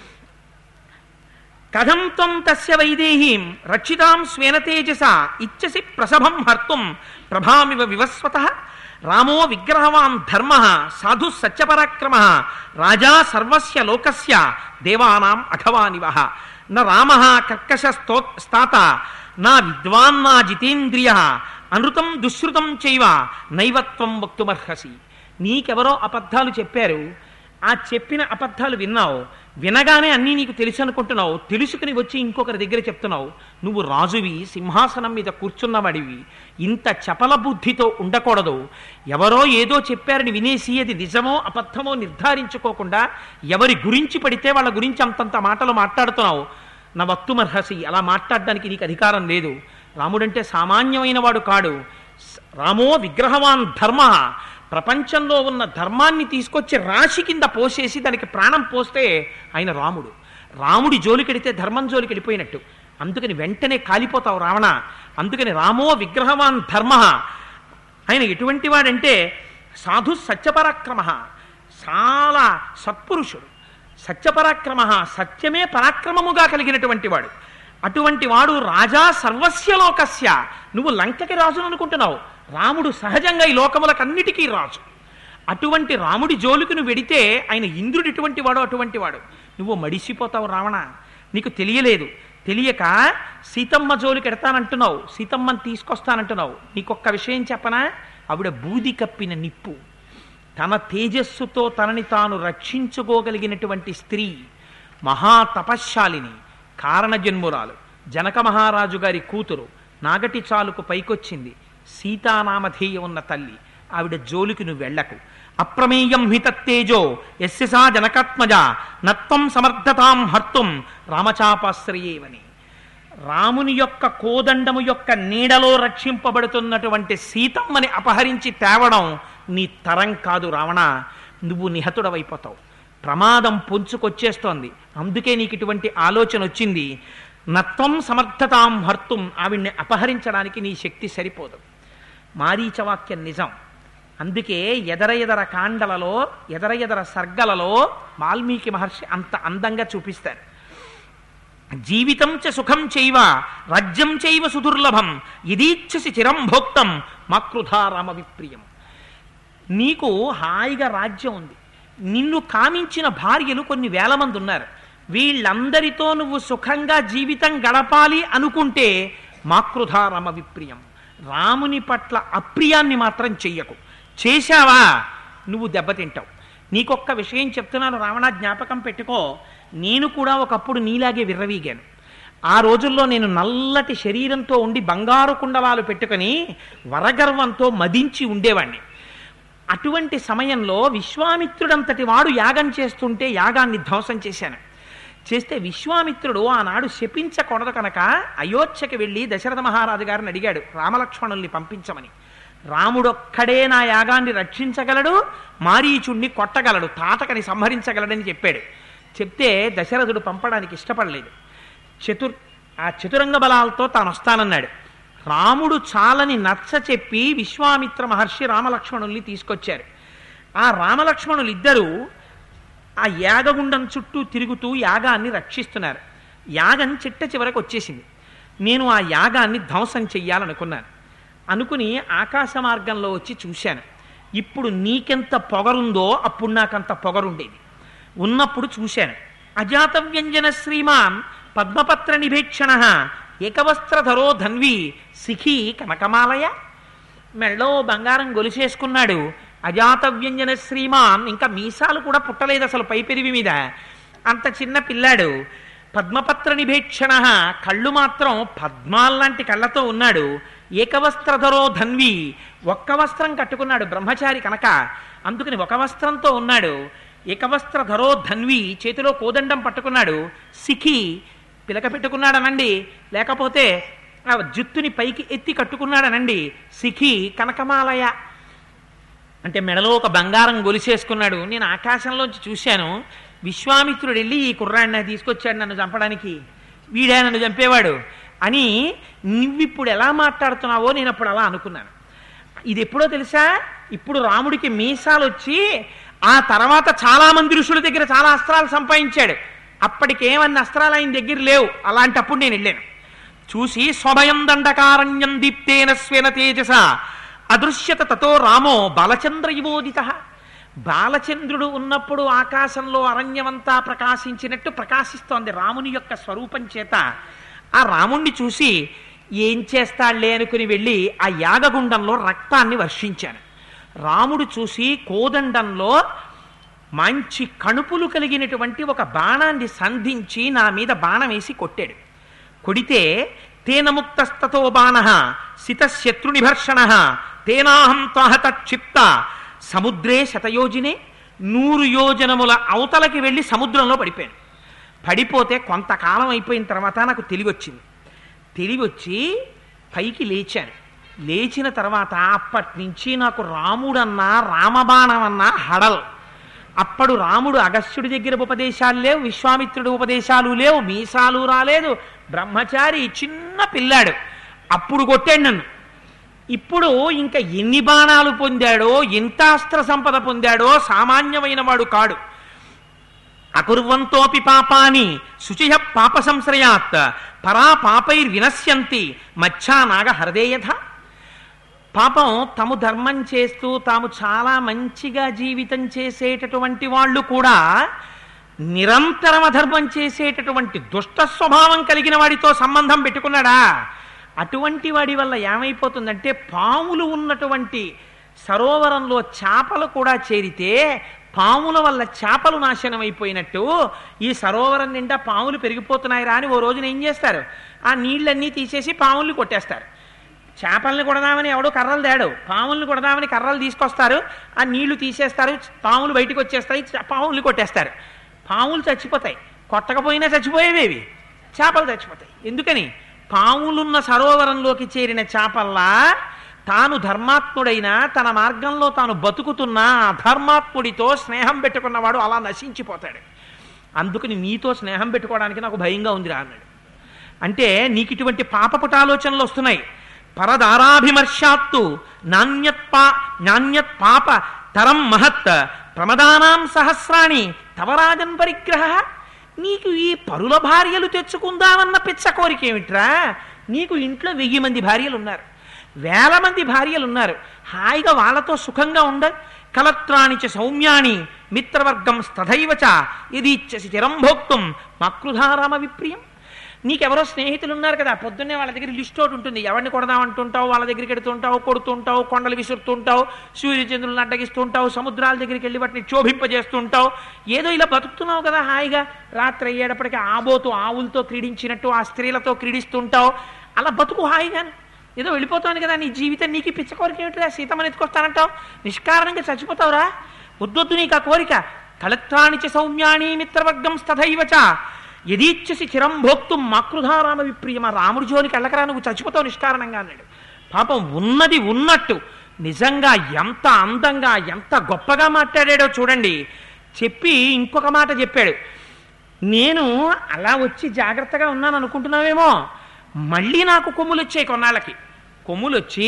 కథం త్వం తస్య వైదేహీం రక్షితాం స్వేన తేజస ఇచ్చసి ప్రసభం హర్తుం ప్రభామివ వివస్వత రామో విగ్రహవాన్ ధర్మ సాధు సత్యపరాక్రమ రాజా సర్వస్య లోకస్య దేవానాం అఘవానివ న రామ కర్కశ sto స్తాత నా విద్వాన్ నా జితేంద్రియ అనృతం దుశ్రుతం చైవ నైవత్వం వక్తుమర్హసి నీకెవరో అబద్ధాలు చెప్పారు ఆ చెప్పిన అబద్ధాలు విన్నావు వినగానే అన్నీ నీకు తెలుసు అనుకుంటున్నావు తెలుసుకుని వచ్చి ఇంకొకరి దగ్గర చెప్తున్నావు నువ్వు రాజువి సింహాసనం మీద కూర్చున్నవాడివి ఇంత చపల బుద్ధితో ఉండకూడదు ఎవరో ఏదో చెప్పారని వినేసి అది నిజమో అబద్ధమో నిర్ధారించుకోకుండా ఎవరి గురించి పడితే వాళ్ళ గురించి అంతంత మాటలు మాట్లాడుతున్నావు నా వక్తుమర్హసి అలా మాట్లాడడానికి నీకు అధికారం లేదు రాముడంటే సామాన్యమైన వాడు కాడు స- రామో విగ్రహవాన్ ధర్మ ప్రపంచంలో ఉన్న ధర్మాన్ని తీసుకొచ్చి రాశి కింద పోసేసి దానికి ప్రాణం పోస్తే ఆయన రాముడు రాముడి జోలికెడితే ధర్మం జోలికెడిపోయినట్టు అందుకని వెంటనే కాలిపోతావు రావణ అందుకని రామో విగ్రహవాన్ ధర్మ ఆయన ఎటువంటి వాడంటే సాధు సత్యపరాక్రమ చాలా సత్పురుషుడు సత్యపరాక్రమ సత్యమే పరాక్రమముగా కలిగినటువంటి వాడు అటువంటి వాడు రాజా సర్వస్య లోకస్య నువ్వు లంకకి రాజును అనుకుంటున్నావు రాముడు సహజంగా ఈ లోకములకన్నిటికీ రాజు అటువంటి రాముడి జోలికి నువ్వు వెడితే ఆయన ఇంద్రుడు ఎటువంటి వాడు అటువంటి వాడు నువ్వు మడిసిపోతావు రావణ నీకు తెలియలేదు తెలియక సీతమ్మ జోలికి ఎడతానంటున్నావు సీతమ్మని తీసుకొస్తానంటున్నావు నీకొక్క విషయం చెప్పనా ఆవిడ బూది కప్పిన నిప్పు తన తేజస్సుతో తనని తాను రక్షించుకోగలిగినటువంటి స్త్రీ మహా తపశ్శాలిని కారణజన్మురాలు జనక మహారాజు గారి కూతురు నాగటి చాలుకు పైకొచ్చింది సీతానామధేయ ఉన్న తల్లి ఆవిడ జోలికి నువ్వు వెళ్ళకు అప్రమేయం హితత్తేజో ఎస్య సా జనకాత్మజ నత్వం సమర్థతాం హర్తుం రామచాపాశ్రయేవని రాముని యొక్క కోదండము యొక్క నీడలో రక్షింపబడుతున్నటువంటి సీతమ్మని అపహరించి తేవడం నీ తరం కాదు రావణ నువ్వు నిహతుడవైపోతావు ప్రమాదం పొంచుకొచ్చేస్తోంది అందుకే నీకు ఇటువంటి ఆలోచన వచ్చింది నత్వం సమర్థతాం హర్తుం ఆవిడ్ని అపహరించడానికి నీ శక్తి సరిపోదు మారీచవాక్యం నిజం అందుకే ఎదర ఎదర కాండలలో ఎదర ఎదర సర్గలలో వాల్మీకి మహర్షి అంత అందంగా చూపిస్తారు జీవితం చ సుఖం చైవ రాజ్యం చైవ సుదుర్లభం ఇదీచ్ఛసి చిరం భోక్తం మాకృధా రామ విప్రియం నీకు హాయిగా రాజ్యం ఉంది నిన్ను కామించిన భార్యలు కొన్ని వేల మంది ఉన్నారు వీళ్ళందరితో నువ్వు సుఖంగా జీవితం గడపాలి అనుకుంటే మాకృధా రామ విప్రియం రాముని పట్ల అప్రియాన్ని మాత్రం చెయ్యకు చేశావా నువ్వు దెబ్బతింటావు నీకొక్క విషయం చెప్తున్నాను రావణ జ్ఞాపకం పెట్టుకో నేను కూడా ఒకప్పుడు నీలాగే విర్రవీగాను ఆ రోజుల్లో నేను నల్లటి శరీరంతో ఉండి బంగారు కుండలాలు పెట్టుకొని వరగర్వంతో మదించి ఉండేవాణ్ణి అటువంటి సమయంలో విశ్వామిత్రుడంతటి వాడు యాగం చేస్తుంటే యాగాన్ని ధ్వంసం చేశాను చేస్తే విశ్వామిత్రుడు ఆనాడు శపించకూడదు కనుక అయోధ్యకి వెళ్ళి దశరథ మహారాజు గారిని అడిగాడు రామలక్ష్మణుల్ని పంపించమని రాముడొక్కడే నా యాగాన్ని రక్షించగలడు మారీచుణ్ణి కొట్టగలడు తాతకని సంహరించగలడని చెప్పాడు చెప్తే దశరథుడు పంపడానికి ఇష్టపడలేదు చతుర్ ఆ చతురంగ బలాలతో తాను వస్తానన్నాడు రాముడు చాలని నచ్చ చెప్పి విశ్వామిత్ర మహర్షి రామలక్ష్మణుల్ని తీసుకొచ్చారు ఆ రామలక్ష్మణులు ఇద్దరూ ఆ యాగగుండం చుట్టూ తిరుగుతూ యాగాన్ని రక్షిస్తున్నారు యాగం చిట్ట చివరకు వచ్చేసింది నేను ఆ యాగాన్ని ధ్వంసం చెయ్యాలనుకున్నాను అనుకుని ఆకాశ మార్గంలో వచ్చి చూశాను ఇప్పుడు నీకెంత పొగరుందో అప్పుడు నాకంత పొగరుండేది ఉన్నప్పుడు చూశాను అజాత వ్యంజన శ్రీమాన్ పద్మపత్ర నిభేక్షణ ఏకవస్త్రధరో ధన్వి సిఖి కనకమాలయ మెళ్ళో బంగారం గొలిసేసుకున్నాడు అజాత వ్యంజన శ్రీమాన్ ఇంకా మీసాలు కూడా పుట్టలేదు అసలు పైపెరివి మీద అంత చిన్న పిల్లాడు పద్మపత్ర నిభేక్షణ కళ్ళు మాత్రం పద్మాల్లాంటి కళ్ళతో ఉన్నాడు ఏకవస్త్రధరో ధన్వి ఒక్క వస్త్రం కట్టుకున్నాడు బ్రహ్మచారి కనుక అందుకని ఒక వస్త్రంతో ఉన్నాడు ఏకవస్త్ర ధరో ధన్వి చేతిలో కోదండం పట్టుకున్నాడు సిఖి పిలక పెట్టుకున్నాడనండి లేకపోతే ఆ జుత్తుని పైకి ఎత్తి కట్టుకున్నాడనండి సిఖి కనకమాలయ అంటే మెడలో ఒక బంగారం గొలిసేసుకున్నాడు నేను ఆకాశంలోంచి చూశాను విశ్వామిత్రుడు వెళ్ళి ఈ కుర్రాడిని తీసుకొచ్చాడు నన్ను చంపడానికి వీడే నన్ను చంపేవాడు అని నువ్విప్పుడు ఎలా మాట్లాడుతున్నావో నేను అప్పుడు అలా అనుకున్నాను ఇది ఎప్పుడో తెలుసా ఇప్పుడు రాముడికి మీసాలు వచ్చి ఆ తర్వాత చాలా మంది ఋషుల దగ్గర చాలా అస్త్రాలు సంపాదించాడు అప్పటికేమన్ని అస్త్రాలు ఆయన దగ్గర లేవు అలాంటప్పుడు నేను వెళ్ళాను చూసి స్వభయం దండకారణ్యం దీప్తేన స్వేన తేజస అదృశ్యత తతో రామో బాలచంద్ర యువోదిత బాలచంద్రుడు ఉన్నప్పుడు ఆకాశంలో అరణ్యమంతా ప్రకాశించినట్టు ప్రకాశిస్తోంది రాముని యొక్క స్వరూపం చేత ఆ రాముణ్ణి చూసి ఏం చేస్తాడులే అనుకుని వెళ్ళి ఆ యాగగుండంలో రక్తాన్ని వర్షించాను రాముడు చూసి కోదండంలో మంచి కణుపులు కలిగినటువంటి ఒక బాణాన్ని సంధించి నా మీద బాణం వేసి కొట్టాడు కొడితే తేనముక్తస్తతో బాణ శితశత్రునిభర్షణ తేనాహం త్వహత క్షిప్త సముద్రే శతయోజినే నూరు యోజనముల అవతలకి వెళ్ళి సముద్రంలో పడిపోయాను పడిపోతే కొంతకాలం అయిపోయిన తర్వాత నాకు తెలివి వచ్చింది తెలివి వచ్చి పైకి లేచాను లేచిన తర్వాత అప్పటి నుంచి నాకు రాముడన్నా రామబాణం అన్నా హడల్ అప్పుడు రాముడు అగస్త్యుడి దగ్గర ఉపదేశాలు లేవు విశ్వామిత్రుడి ఉపదేశాలు లేవు మీసాలు రాలేదు బ్రహ్మచారి చిన్న పిల్లాడు అప్పుడు కొట్టాడు నన్ను ఇప్పుడు ఇంకా ఎన్ని బాణాలు పొందాడో ఎంత అస్త్ర సంపద పొందాడో సామాన్యమైన వాడు కాడు అకుర్వంతోపి పాపాని శుచియ పాప సంశ్రయాత్ పరా పాపైర్వినశ్యంతి మచ్చానాగ హృదయథ పాపం తాము ధర్మం చేస్తూ తాము చాలా మంచిగా జీవితం చేసేటటువంటి వాళ్ళు కూడా నిరంతరం అధర్మం చేసేటటువంటి దుష్ట స్వభావం కలిగిన వాడితో సంబంధం పెట్టుకున్నాడా అటువంటి వాడి వల్ల ఏమైపోతుందంటే పాములు ఉన్నటువంటి సరోవరంలో చేపలు కూడా చేరితే పాముల వల్ల చేపలు నాశనం అయిపోయినట్టు ఈ సరోవరం నిండా పాములు పెరిగిపోతున్నాయి రా అని ఓ రోజున ఏం చేస్తారు ఆ నీళ్ళన్నీ తీసేసి పాముల్ని కొట్టేస్తారు చేపల్ని కొడదామని ఎవడో కర్రలు తేడు పాముల్ని కొడదామని కర్రలు తీసుకొస్తారు ఆ నీళ్లు తీసేస్తారు పాములు బయటకు వచ్చేస్తాయి చ- పాముల్ని కొట్టేస్తారు పాములు చచ్చిపోతాయి కొట్టకపోయినా చచ్చిపోయేవేవి చేపలు చచ్చిపోతాయి ఎందుకని పాములున్న సరోవరంలోకి చేరిన చేపల్లా తాను ధర్మాత్ముడైనా తన మార్గంలో తాను బతుకుతున్న ఆ ధర్మాత్ముడితో స్నేహం పెట్టుకున్నవాడు అలా నశించిపోతాడు అందుకని నీతో స్నేహం పెట్టుకోవడానికి నాకు భయంగా ఉందిరా అన్నాడు అంటే నీకు ఇటువంటి పాపపుట ఆలోచనలు వస్తున్నాయి పరదారాభిమర్శాత్తు నాణ్యత్పా నాణ్యత్ పాప తరం మహత్ ప్రమదానాం సహస్రాణి తవరాజన్ పరిగ్రహ నీకు ఈ పరుల భార్యలు తెచ్చుకుందామన్న పిచ్చ కోరిక ఏమిట్రా నీకు ఇంట్లో వెయ్యి మంది భార్యలు ఉన్నారు వేల మంది భార్యలు ఉన్నారు హాయిగా వాళ్ళతో సుఖంగా ఉండ కలత్రాణి చ సౌమ్యాణి మిత్రవర్గం స్తథైవచ ఇది ఇచ్చసి చిరం భోక్తం మక్రుధారామ విప్రియం నీకెవరో స్నేహితులు ఉన్నారు కదా పొద్దున్నే వాళ్ళ దగ్గర లిస్ట్ ఒకటి ఉంటుంది ఎవరిని కొడదామంటుంటావు వాళ్ళ దగ్గరికి ఎడుతుంటావు కొడుతుంటావు కొండలు విసురుతుంటావు సూర్యచంద్రులను అడ్డగిస్తుంటావు సముద్రాల దగ్గరికి వెళ్ళి వాటిని క్షోభింపజేస్తుంటావు ఏదో ఇలా బతుకుతున్నావు కదా హాయిగా రాత్రి అయ్యేటప్పటికి ఆబోతు ఆవులతో క్రీడించినట్టు ఆ స్త్రీలతో క్రీడిస్తుంటావు అలా బతుకు హాయిగా ఏదో వెళ్ళిపోతాను కదా నీ జీవితం నీకు ఈ పిచ్చ కోరిక ఏమిటిరా సీతమ్మని ఎత్తుకొస్తానంటావు నిష్కారణంగా చచ్చిపోతావురా వద్దొద్దు నీకు ఆ కోరిక కలత్రాణిచ సౌమ్యాణి మిత్రవర్గం స్తథైవచ యదీచ్ఛసి చిరం భోక్తు మాకృధారామ విప్రియమ రాముడి జోలికి వెళ్ళకరా నువ్వు చచ్చిపోతావు నిష్కారణంగా అన్నాడు పాపం ఉన్నది ఉన్నట్టు నిజంగా ఎంత అందంగా ఎంత గొప్పగా మాట్లాడాడో చూడండి చెప్పి ఇంకొక మాట చెప్పాడు నేను అలా వచ్చి జాగ్రత్తగా ఉన్నాను అనుకుంటున్నావేమో మళ్ళీ నాకు కొమ్ములు వచ్చాయి కొన్నాళ్ళకి కొమ్ములు వచ్చి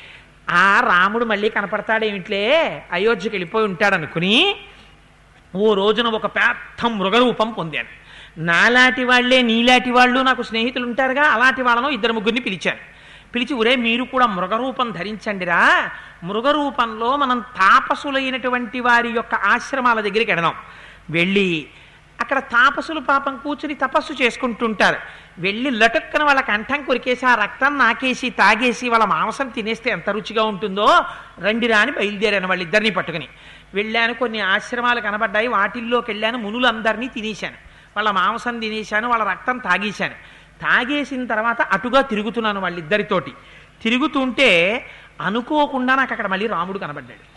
ఆ రాముడు మళ్ళీ కనపడతాడేమిట్లే అయోధ్యకి వెళ్ళిపోయి ఉంటాడనుకుని ఓ రోజున ఒక పెద్ద మృగరూపం పొందాను నాలాంటి వాళ్ళే నీలాంటి వాళ్ళు నాకు స్నేహితులు ఉంటారుగా అలాంటి వాళ్ళను ఇద్దరు ముగ్గురిని పిలిచాను పిలిచి ఒరే మీరు కూడా మృగరూపం ధరించండిరా మృగరూపంలో మనం తాపసులైనటువంటి వారి యొక్క ఆశ్రమాల దగ్గరికి వెడదాం వెళ్ళి అక్కడ తాపసులు పాపం కూర్చుని తపస్సు చేసుకుంటుంటారు వెళ్ళి లటుక్కన వాళ్ళ కంఠం కొరికేసి ఆ రక్తం నాకేసి తాగేసి వాళ్ళ మాంసం తినేస్తే ఎంత రుచిగా ఉంటుందో రండిరా అని బయలుదేరాను వాళ్ళిద్దరిని పట్టుకుని వెళ్ళాను కొన్ని ఆశ్రమాలు కనబడ్డాయి వాటిల్లోకి వెళ్ళాను మునులందరినీ తినేశాను వాళ్ళ మాంసం తినేశాను వాళ్ళ రక్తం తాగేశాను తాగేసిన తర్వాత అటుగా తిరుగుతున్నాను వాళ్ళిద్దరితోటి తిరుగుతుంటే అనుకోకుండా నాకు అక్కడ మళ్ళీ రాముడు కనబడ్డాడు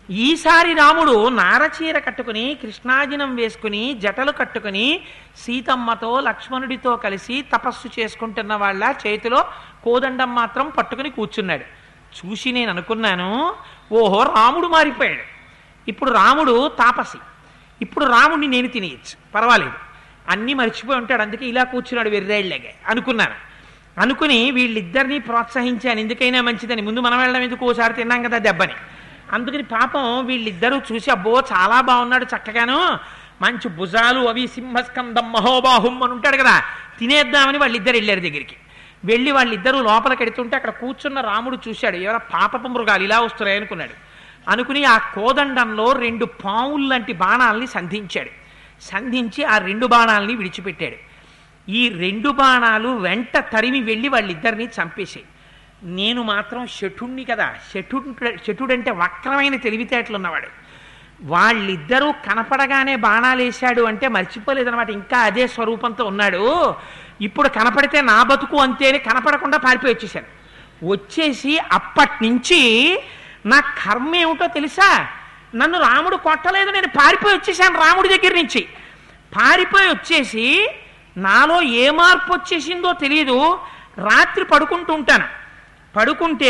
ఈసారి రాముడు నారచీర కట్టుకుని కృష్ణాజినం వేసుకుని జటలు కట్టుకుని సీతమ్మతో లక్ష్మణుడితో కలిసి తపస్సు చేసుకుంటున్న వాళ్ళ చేతిలో కోదండం మాత్రం పట్టుకుని కూర్చున్నాడు చూసి నేను అనుకున్నాను ఓహో రాముడు మారిపోయాడు ఇప్పుడు రాముడు తాపసి ఇప్పుడు రాముడిని నేను తినేయచ్చు పర్వాలేదు అన్నీ మర్చిపోయి ఉంటాడు అందుకే ఇలా కూర్చున్నాడు వెర్రేళ్ళగా అనుకున్నాను అనుకుని వీళ్ళిద్దరినీ ప్రోత్సహించాను ఎందుకైనా మంచిదని ముందు మనం వెళ్ళడం ఎందుకు ఓసారి తిన్నాం కదా దెబ్బని అందుకని పాపం వీళ్ళిద్దరూ చూసి అబ్బో చాలా బాగున్నాడు చక్కగాను మంచి భుజాలు అవి సింహస్కందం మహోబాహుం అని ఉంటాడు కదా తినేద్దామని వాళ్ళిద్దరు వెళ్ళారు దగ్గరికి వెళ్ళి వాళ్ళిద్దరూ లోపలికి ఎడుతుంటే అక్కడ కూర్చున్న రాముడు చూశాడు ఎవరో పాపపు మృగాలు ఇలా వస్తున్నాయి అనుకున్నాడు అనుకుని ఆ కోదండంలో రెండు పావులు లాంటి బాణాలని సంధించాడు సంధించి ఆ రెండు బాణాలని విడిచిపెట్టాడు ఈ రెండు బాణాలు వెంట తరిమి వెళ్ళి వాళ్ళిద్దరిని చంపేశాయి నేను మాత్రం శఠుణ్ణి కదా శఠుడు శఠుడంటే వక్రమైన తెలివితేటలు ఉన్నవాడు వాళ్ళిద్దరూ కనపడగానే బాణాలు వేశాడు అంటే మర్చిపోలేదన్నమాట ఇంకా అదే స్వరూపంతో ఉన్నాడు ఇప్పుడు కనపడితే నా బతుకు అంతేని కనపడకుండా పారిపోయి వచ్చేసాను వచ్చేసి అప్పటి నుంచి నా కర్మ ఏమిటో తెలుసా నన్ను రాముడు కొట్టలేదు నేను పారిపోయి వచ్చేసాను రాముడి దగ్గర నుంచి పారిపోయి వచ్చేసి నాలో ఏ మార్పు వచ్చేసిందో తెలియదు రాత్రి పడుకుంటూ ఉంటాను పడుకుంటే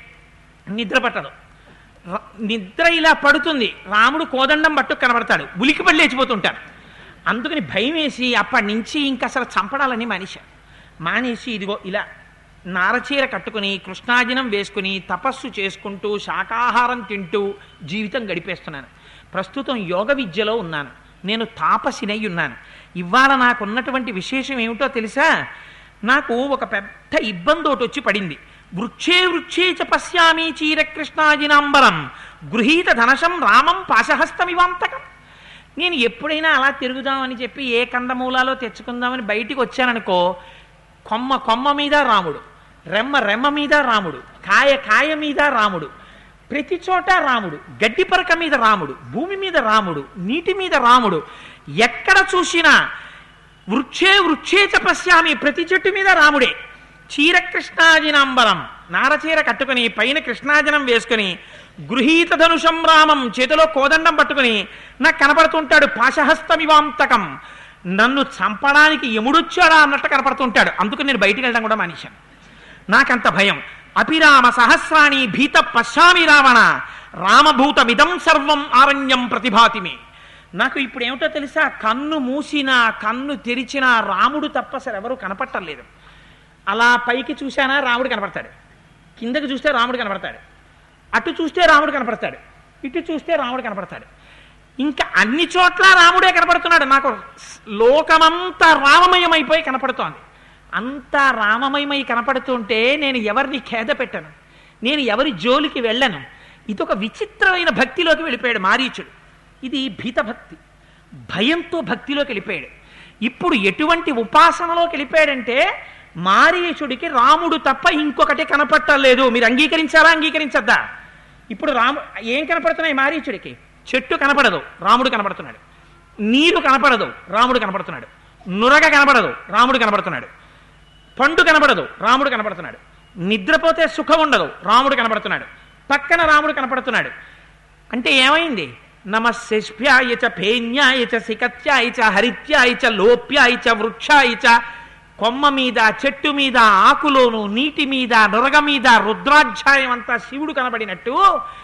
నిద్ర పట్టదు ర- నిద్ర ఇలా పడుతుంది రాముడు కోదండం పట్టు కనబడతాడు ఉలికిపడి లేచిపోతుంటాను అందుకని భయం వేసి అప్పటి నుంచి ఇంక అసలు చంపడాలని మానేశాను మానేసి ఇదిగో ఇలా నారచీర కట్టుకుని కృష్ణాజినం వేసుకుని తపస్సు చేసుకుంటూ శాకాహారం తింటూ జీవితం గడిపేస్తున్నాను ప్రస్తుతం యోగ విద్యలో ఉన్నాను నేను తాపసినై ఉన్నాను ఇవాళ నాకున్నటువంటి విశేషం ఏమిటో తెలుసా నాకు ఒక పెద్ద ఇబ్బంది ఒకటి వచ్చి పడింది వృక్షే వృక్షే చ పశ్యామి చీరకృష్ణాజినాంబరం గృహీత ధనశం రామం పాశహస్తమివాంతకం నేను ఎప్పుడైనా అలా తిరుగుదామని చెప్పి ఏ కందమూలాలో తెచ్చుకుందామని బయటికి వచ్చాననుకో కొమ్మ కొమ్మ మీద రాముడు రెమ్మ రెమ్మ మీద రాముడు కాయ కాయ మీద రాముడు ప్రతి చోట రాముడు గడ్డి పరక మీద రాముడు భూమి మీద రాముడు నీటి మీద రాముడు ఎక్కడ చూసినా వృక్షే వృక్షే చ పశ్యామి ప్రతి చెట్టు మీద రాముడే చీర కృష్ణాజినాంబరం నారచీర కట్టుకుని పైన కృష్ణాజనం వేసుకుని గృహీత ధనుషం రామం చేతిలో కోదండం పట్టుకుని నాకు కనపడుతుంటాడు పాశహస్తమివాంతకం నన్ను చంపడానికి ఎముడొచ్చాడా అన్నట్టు కనపడుతుంటాడు అందుకు నేను బయటికి వెళ్ళడం కూడా మానేశాను నాకంత భయం అపిరామ సహస్రాణి భీత పశ్చామి రావణ రామభూతమిదం సర్వం ఆరణ్యం ప్రతిభాతిమే నాకు ఇప్పుడు ఏమిటో తెలుసా కన్ను మూసినా కన్ను తెరిచినా రాముడు తప్ప అసలు ఎవరు కనపట్టలేదు అలా పైకి చూశానా రాముడు కనపడతాడు కిందకి చూస్తే రాముడు కనపడతాడు అటు చూస్తే రాముడు కనపడతాడు ఇటు చూస్తే రాముడు కనపడతాడు ఇంకా అన్ని చోట్ల రాముడే కనపడుతున్నాడు నాకు లోకమంతా రామమయమైపోయి కనపడుతోంది అంతా రామమయమై కనపడుతుంటే నేను ఎవరిని ఖేద పెట్టను నేను ఎవరి జోలికి వెళ్ళను ఇదొక విచిత్రమైన భక్తిలోకి వెళ్ళిపోయాడు మారీచుడు ఇది భీతభక్తి భయంతో భక్తిలోకి వెళ్ళిపోయాడు ఇప్పుడు ఎటువంటి ఉపాసనలోకి వెళ్ళిపోయాడంటే మారీచుడికి రాముడు తప్ప ఇంకొకటి కనపట్టలేదు మీరు అంగీకరించారా అంగీకరించద్దా ఇప్పుడు రాము ఏం కనపడుతున్నాయి మారీచుడికి చెట్టు కనపడదు రాముడు కనపడుతున్నాడు నీరు కనపడదు రాముడు కనపడుతున్నాడు నురగ కనపడదు రాముడు కనపడుతున్నాడు పండు కనపడదు రాముడు కనపడుతున్నాడు నిద్రపోతే సుఖం ఉండదు రాముడు కనపడుతున్నాడు పక్కన రాముడు కనపడుతున్నాడు అంటే ఏమైంది నమశిష్యాయ చ ఫేన్యాయ చ సికత్యాయ చ హరిత్యాయ చ లోప్యాయ చ వృక్షాయ చ కొమ్మ మీద చెట్టు మీద ఆకులోను నీటి మీద నురగ మీద రుద్రాధ్యాయం అంతా శివుడు కనబడినట్టు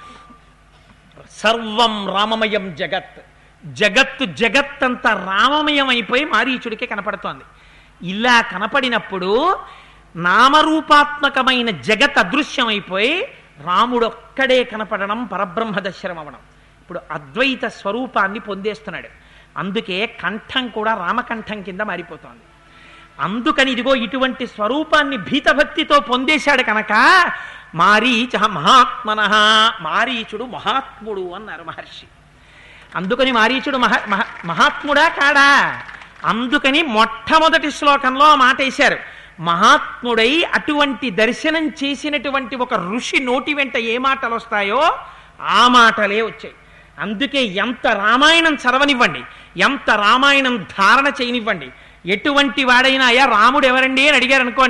సర్వం రామమయం జగత్ జగత్తు జగత్ అంతా రామమయం అయిపోయి మారీచుడికి కనపడుతోంది ఇలా కనపడినప్పుడు నామరూపాత్మకమైన జగత్ అదృశ్యమైపోయి రాముడొక్కడే కనపడడం పరబ్రహ్మ దర్శనం అవ్వడం ఇప్పుడు అద్వైత స్వరూపాన్ని పొందేస్తున్నాడు అందుకే కంఠం కూడా రామకంఠం కింద మారిపోతోంది అందుకని ఇదిగో ఇటువంటి స్వరూపాన్ని భీతభక్తితో పొందేశాడు కనుక మారీచ మహాత్మన మారీచుడు మహాత్ముడు అన్నారు మహర్షి అందుకని మారీచుడు మహా మహా- మహాత్ముడా కాడా అందుకని మొట్టమొదటి శ్లోకంలో ఆ మాట వేశారు మహాత్ముడై అటువంటి దర్శనం చేసినటువంటి ఒక ఋషి నోటి వెంట ఏ మాటలు వస్తాయో ఆ మాటలే వచ్చాయి అందుకే ఎంత రామాయణం చదవనివ్వండి ఎంత రామాయణం ధారణ చేయనివ్వండి ఎటువంటి వాడైనా అయ్యా రాముడు ఎవరండి అని అడిగారు అనుకోండి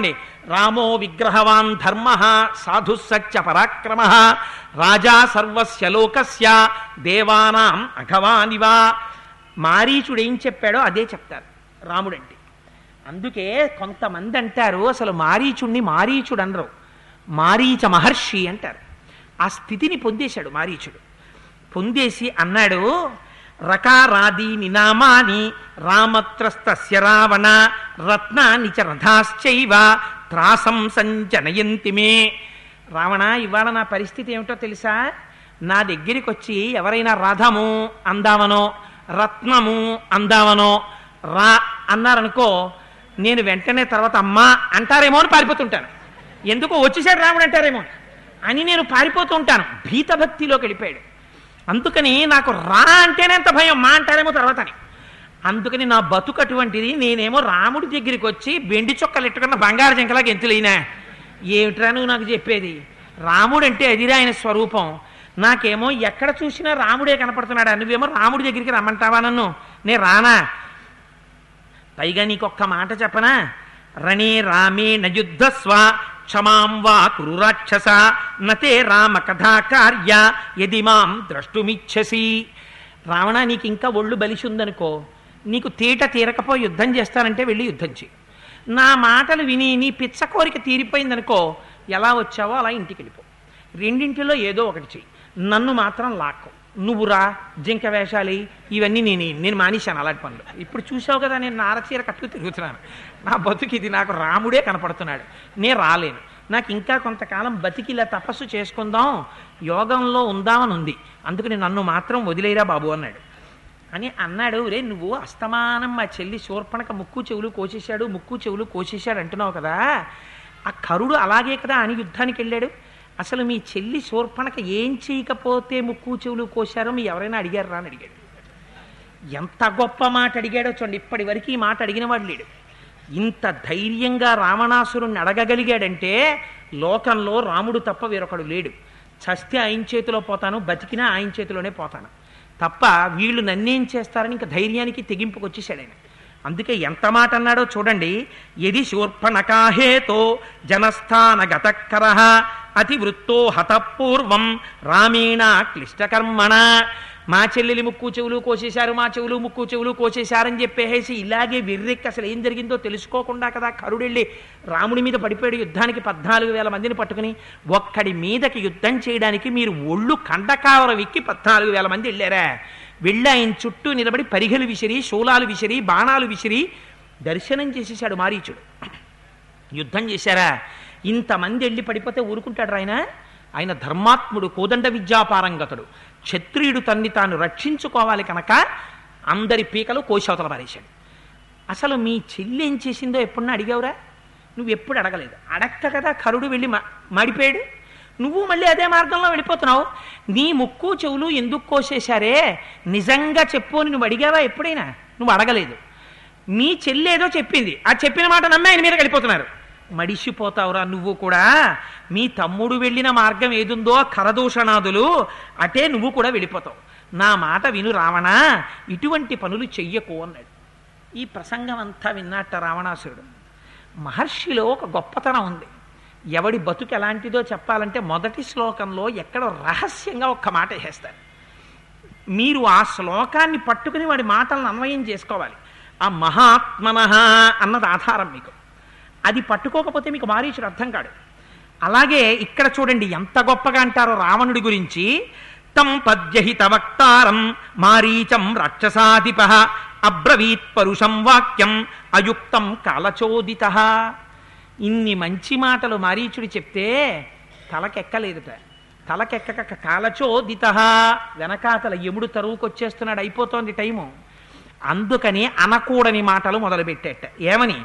రామో విగ్రహవాన్ ధర్మ సాధు సత్య పరాక్రమ రాజా సర్వస్య లోకస్య దేవానాం అఘవానివా మారీచుడు ఏం చెప్పాడో అదే చెప్తారు రాముడంటే అందుకే కొంతమంది అంటారు అసలు మారీచుణ్ణి మారీచుడు అనరు మారీచ మహర్షి అంటారు ఆ స్థితిని పొందేశాడు మారీచుడు పొందేసి అన్నాడు రకారాదీని నామాని రామత్రస్తస్య రావణ రత్నాని చ రథాశ్చైవ త్రాసం సంజనయంతి మే రావణ ఇవాళ నా పరిస్థితి ఏమిటో తెలుసా నా దగ్గరికి వచ్చి ఎవరైనా రథము అందామనో రత్నము అందామనో రా అన్నారనుకో నేను వెంటనే తర్వాత అమ్మా అంటారేమో అని పారిపోతుంటాను ఎందుకో వచ్చేసాడు రాముడు అంటారేమో అని నేను పారిపోతూ ఉంటాను భీతభక్తిలోకి వెళ్ళిపోయాడు అందుకని నాకు రా అంటేనే ఎంత భయం మా అంటారేమో తర్వాత అని అందుకని నా బతుకు అటువంటిది నేనేమో రాముడి దగ్గరికి వచ్చి బెండి చొక్కలు ఎట్టుకున్న బంగారు జంకలాగా ఎంతులైనా ఏమిట్రా నువ్వు నాకు చెప్పేది రాముడు అంటే అదిరా ఆయన స్వరూపం నాకేమో ఎక్కడ చూసినా రాముడే కనపడుతున్నాడు నువ్వేమో రాముడి దగ్గరికి రమ్మంటావా నన్ను నేను రానా పైగా నీకొక్క మాట చెప్పనా రణే రామే నయుద్ధస్వ క్షమాం వా కురు రాక్షస నతే రామ కథా కార్య యది మాం ద్రష్టుమిచ్చసి రావణ నీకు ఇంకా ఒళ్ళు బలిసి ఉందనుకో నీకు తీట తీరకపో యుద్ధం చేస్తానంటే వెళ్ళి యుద్ధం చేయి నా మాటలు విని నీ పిచ్చ కోరిక తీరిపోయిందనుకో ఎలా వచ్చావో అలా ఇంటికి వెళ్ళిపో రెండింటిలో ఏదో ఒకటి చెయ్యి నన్ను మాత్రం లాక్కో నువ్వు రా జింక వేషాలి ఇవన్నీ నేను నేను మానేశాను అలాంటి పనులు ఇప్పుడు చూసావు కదా నేను నారచీర కట్టుకు తిరుగుతున్నాను నా బతుకు ఇది నాకు రాముడే కనపడుతున్నాడు నేను రాలేను నాకు ఇంకా కొంతకాలం బతికి ఇలా తపస్సు చేసుకుందాం యోగంలో ఉందామని ఉంది అందుకని నన్ను మాత్రం వదిలేరా బాబు అన్నాడు అని అన్నాడు రే నువ్వు అస్తమానం మా చెల్లి శూర్పణక ముక్కు చెవులు కోసేశాడు ముక్కు చెవులు కోసేశాడు అంటున్నావు కదా ఆ కరుడు అలాగే కదా అని యుద్ధానికి వెళ్ళాడు అసలు మీ చెల్లి శూర్పణక ఏం చేయకపోతే ముక్కు చెవులు కోశారో మీ ఎవరైనా అడిగారు రా అని అడిగాడు ఎంత గొప్ప మాట అడిగాడో చూడండి ఇప్పటి వరకు ఈ మాట అడిగిన వాడు లేడు ఇంత ధైర్యంగా రావణాసురుణ్ణి అడగగలిగాడంటే లోకంలో రాముడు తప్ప వేరొకడు లేడు చస్తే ఆయన చేతిలో పోతాను బతికినా ఆయన చేతిలోనే పోతాను తప్ప వీళ్ళు నన్నేం చేస్తారని ఇంకా ధైర్యానికి తెగింపుకొచ్చేసాడు ఆయన అందుకే ఎంత మాట అన్నాడో చూడండి ఎది శూర్పణకాహేతో జనస్థాన గతకర అతివృత్తో హతపూర్వం రామేణ క్లిష్టకర్మణ మా చెల్లెలి ముక్కు చెవులు కోసేశారు మా చెవులు ముక్కు చెవులు కోసేశారని చెప్పేసి ఇలాగే వెర్రెక్కి అసలు ఏం జరిగిందో తెలుసుకోకుండా కదా కరుడెళ్ళి రాముడి మీద పడిపోయాడు యుద్ధానికి పద్నాలుగు వేల మందిని పట్టుకుని ఒక్కడి మీదకి యుద్ధం చేయడానికి మీరు ఒళ్ళు కండకావర విక్కి పద్నాలుగు వేల మంది వెళ్ళారా వెళ్ళి ఆయన చుట్టూ నిలబడి పరిగెలు విసిరి శూలాలు విసిరి బాణాలు విసిరి దర్శనం చేసేశాడు మారీచుడు యుద్ధం చేశారా ఇంతమంది వెళ్ళి పడిపోతే ఊరుకుంటాడు ఆయన ఆయన ధర్మాత్ముడు కోదండ విద్యాపారంగతుడు క్షత్రియుడు తన్ని తాను రక్షించుకోవాలి కనుక అందరి పీకలు కోశవతల పారేశాడు అసలు మీ చెల్లి ఏం చేసిందో ఎప్పుడన్నా అడిగావురా నువ్వు ఎప్పుడు అడగలేదు అడక్క కదా కరుడు వెళ్ళి మా మాడిపోయాడు నువ్వు మళ్ళీ అదే మార్గంలో వెళ్ళిపోతున్నావు నీ ముక్కు చెవులు ఎందుకు కోసేశారే నిజంగా చెప్పు అని నువ్వు అడిగావా ఎప్పుడైనా నువ్వు అడగలేదు మీ చెల్లి ఏదో చెప్పింది ఆ చెప్పిన మాట నమ్మి ఆయన మీద వెళ్ళిపోతున్నారు మడిసిపోతావురా నువ్వు కూడా మీ తమ్ముడు వెళ్ళిన మార్గం ఏదుందో కరదూషణాదులు అటే నువ్వు కూడా వెళ్ళిపోతావు నా మాట విను రావణ ఇటువంటి పనులు చెయ్యకు అన్నాడు ఈ ప్రసంగం అంతా విన్నట్ట రావణాసురుడు మహర్షిలో ఒక గొప్పతనం ఉంది ఎవడి బతుకు ఎలాంటిదో చెప్పాలంటే మొదటి శ్లోకంలో ఎక్కడో రహస్యంగా ఒక్క మాట వేస్తారు మీరు ఆ శ్లోకాన్ని పట్టుకుని వాడి మాటలను అన్వయం చేసుకోవాలి ఆ మహాత్మన అన్నది ఆధారం మీకు అది పట్టుకోకపోతే మీకు మారీచుడు అర్థం కాడు అలాగే ఇక్కడ చూడండి ఎంత గొప్పగా అంటారో రావణుడి గురించి తం పద్యహిత వక్తారం మారీచం రాక్షసాధిప అబ్రవీత్ పరుషం వాక్యం అయుక్తం కాలచోదిత ఇన్ని మంచి మాటలు మారీచుడు చెప్తే తలకెక్కలేదుట తలకెక్కక కాలచోదిత వెనకాతల యముడు తరువుకొచ్చేస్తున్నాడు అయిపోతోంది టైము అందుకని అనకూడని మాటలు మొదలుపెట్టేట ఏమని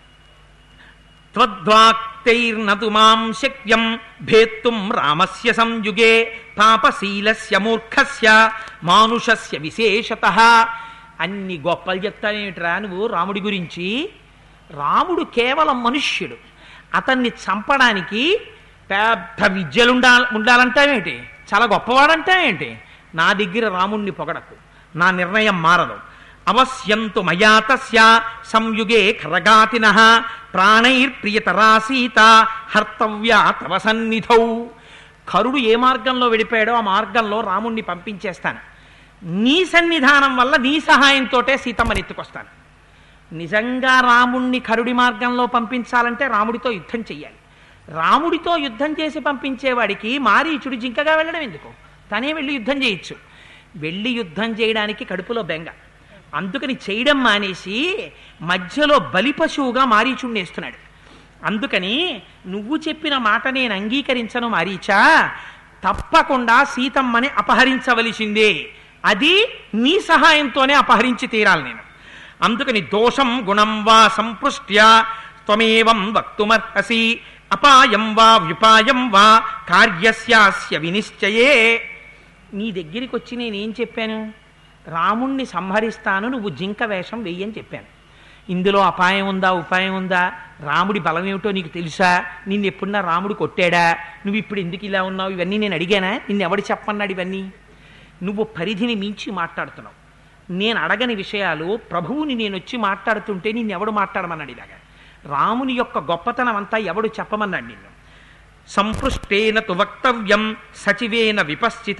త్వద్వాక్తైర్నతు మాం శక్యం భేత్తుం రామస్య సంయుగే పాపశీలస్య మూర్ఖస్య మానుషస్య విశేషత అన్ని గొప్పలు చెప్తానేమిట్రా నువ్వు రాముడి గురించి రాముడు కేవలం మనుష్యుడు అతన్ని చంపడానికి పెద్ద విద్యలుండా ఉండాలంటావేంటి చాలా గొప్పవాడంటావేంటి నా దగ్గర రాముణ్ణి పొగడకు నా నిర్ణయం మారదు అవశ్యంతు మయా తస్య సంయుగే ఖరగాతిన ప్రాణైర్ప్రియతరా సీత హర్తవ్యా తవ సన్నిధౌ కరుడు ఏ మార్గంలో వెళ్ళిపోయాడో ఆ మార్గంలో రాముణ్ణి పంపించేస్తాను నీ సన్నిధానం వల్ల నీ సహాయంతోటే సీతమ్మని ఎత్తుకొస్తాను నిజంగా రాముణ్ణి కరుడి మార్గంలో పంపించాలంటే రాముడితో యుద్ధం చెయ్యాలి రాముడితో యుద్ధం చేసి పంపించేవాడికి మారీచుడు జింకగా వెళ్ళడం ఎందుకు తనే వెళ్ళి యుద్ధం చేయొచ్చు వెళ్ళి యుద్ధం చేయడానికి కడుపులో బెంగ అందుకని చేయడం మానేసి మధ్యలో బలిపశువుగా మారీచుడిని వేస్తున్నాడు అందుకని నువ్వు చెప్పిన మాట నేను అంగీకరించను మారీచా తప్పకుండా సీతమ్మని అపహరించవలసిందే అది నీ సహాయంతోనే అపహరించి తీరాలి నేను అందుకని దోషం గుణం వా సంపృష్ట్య త్వమేవం వక్తుమర్హసి అపాయం వా వ్యుపాయం వా కార్యస్యాస్య వినిశ్చయే నీ దగ్గరికి వచ్చి నేనేం చెప్పాను రాముణ్ణి సంహరిస్తాను నువ్వు జింక వేషం వెయ్యని చెప్పాను ఇందులో అపాయం ఉందా ఉపాయం ఉందా రాముడి బలం ఏమిటో నీకు తెలుసా నిన్ను ఎప్పుడన్నా రాముడు కొట్టాడా నువ్వు ఇప్పుడు ఎందుకు ఇలా ఉన్నావు ఇవన్నీ నేను అడిగానా నిన్ను ఎవడు చెప్పన్నాడు ఇవన్నీ నువ్వు పరిధిని మించి మాట్లాడుతున్నావు నేను అడగని విషయాలు ప్రభువుని నేను వచ్చి మాట్లాడుతుంటే నిన్ను ఎవడు మాట్లాడమన్నాడు ఇలాగా రాముని యొక్క గొప్పతనం అంతా ఎవడు చెప్పమన్నాడు నిన్ను సంపృష్టేన తు వక్తవ్యం సచివేన విపశ్చిత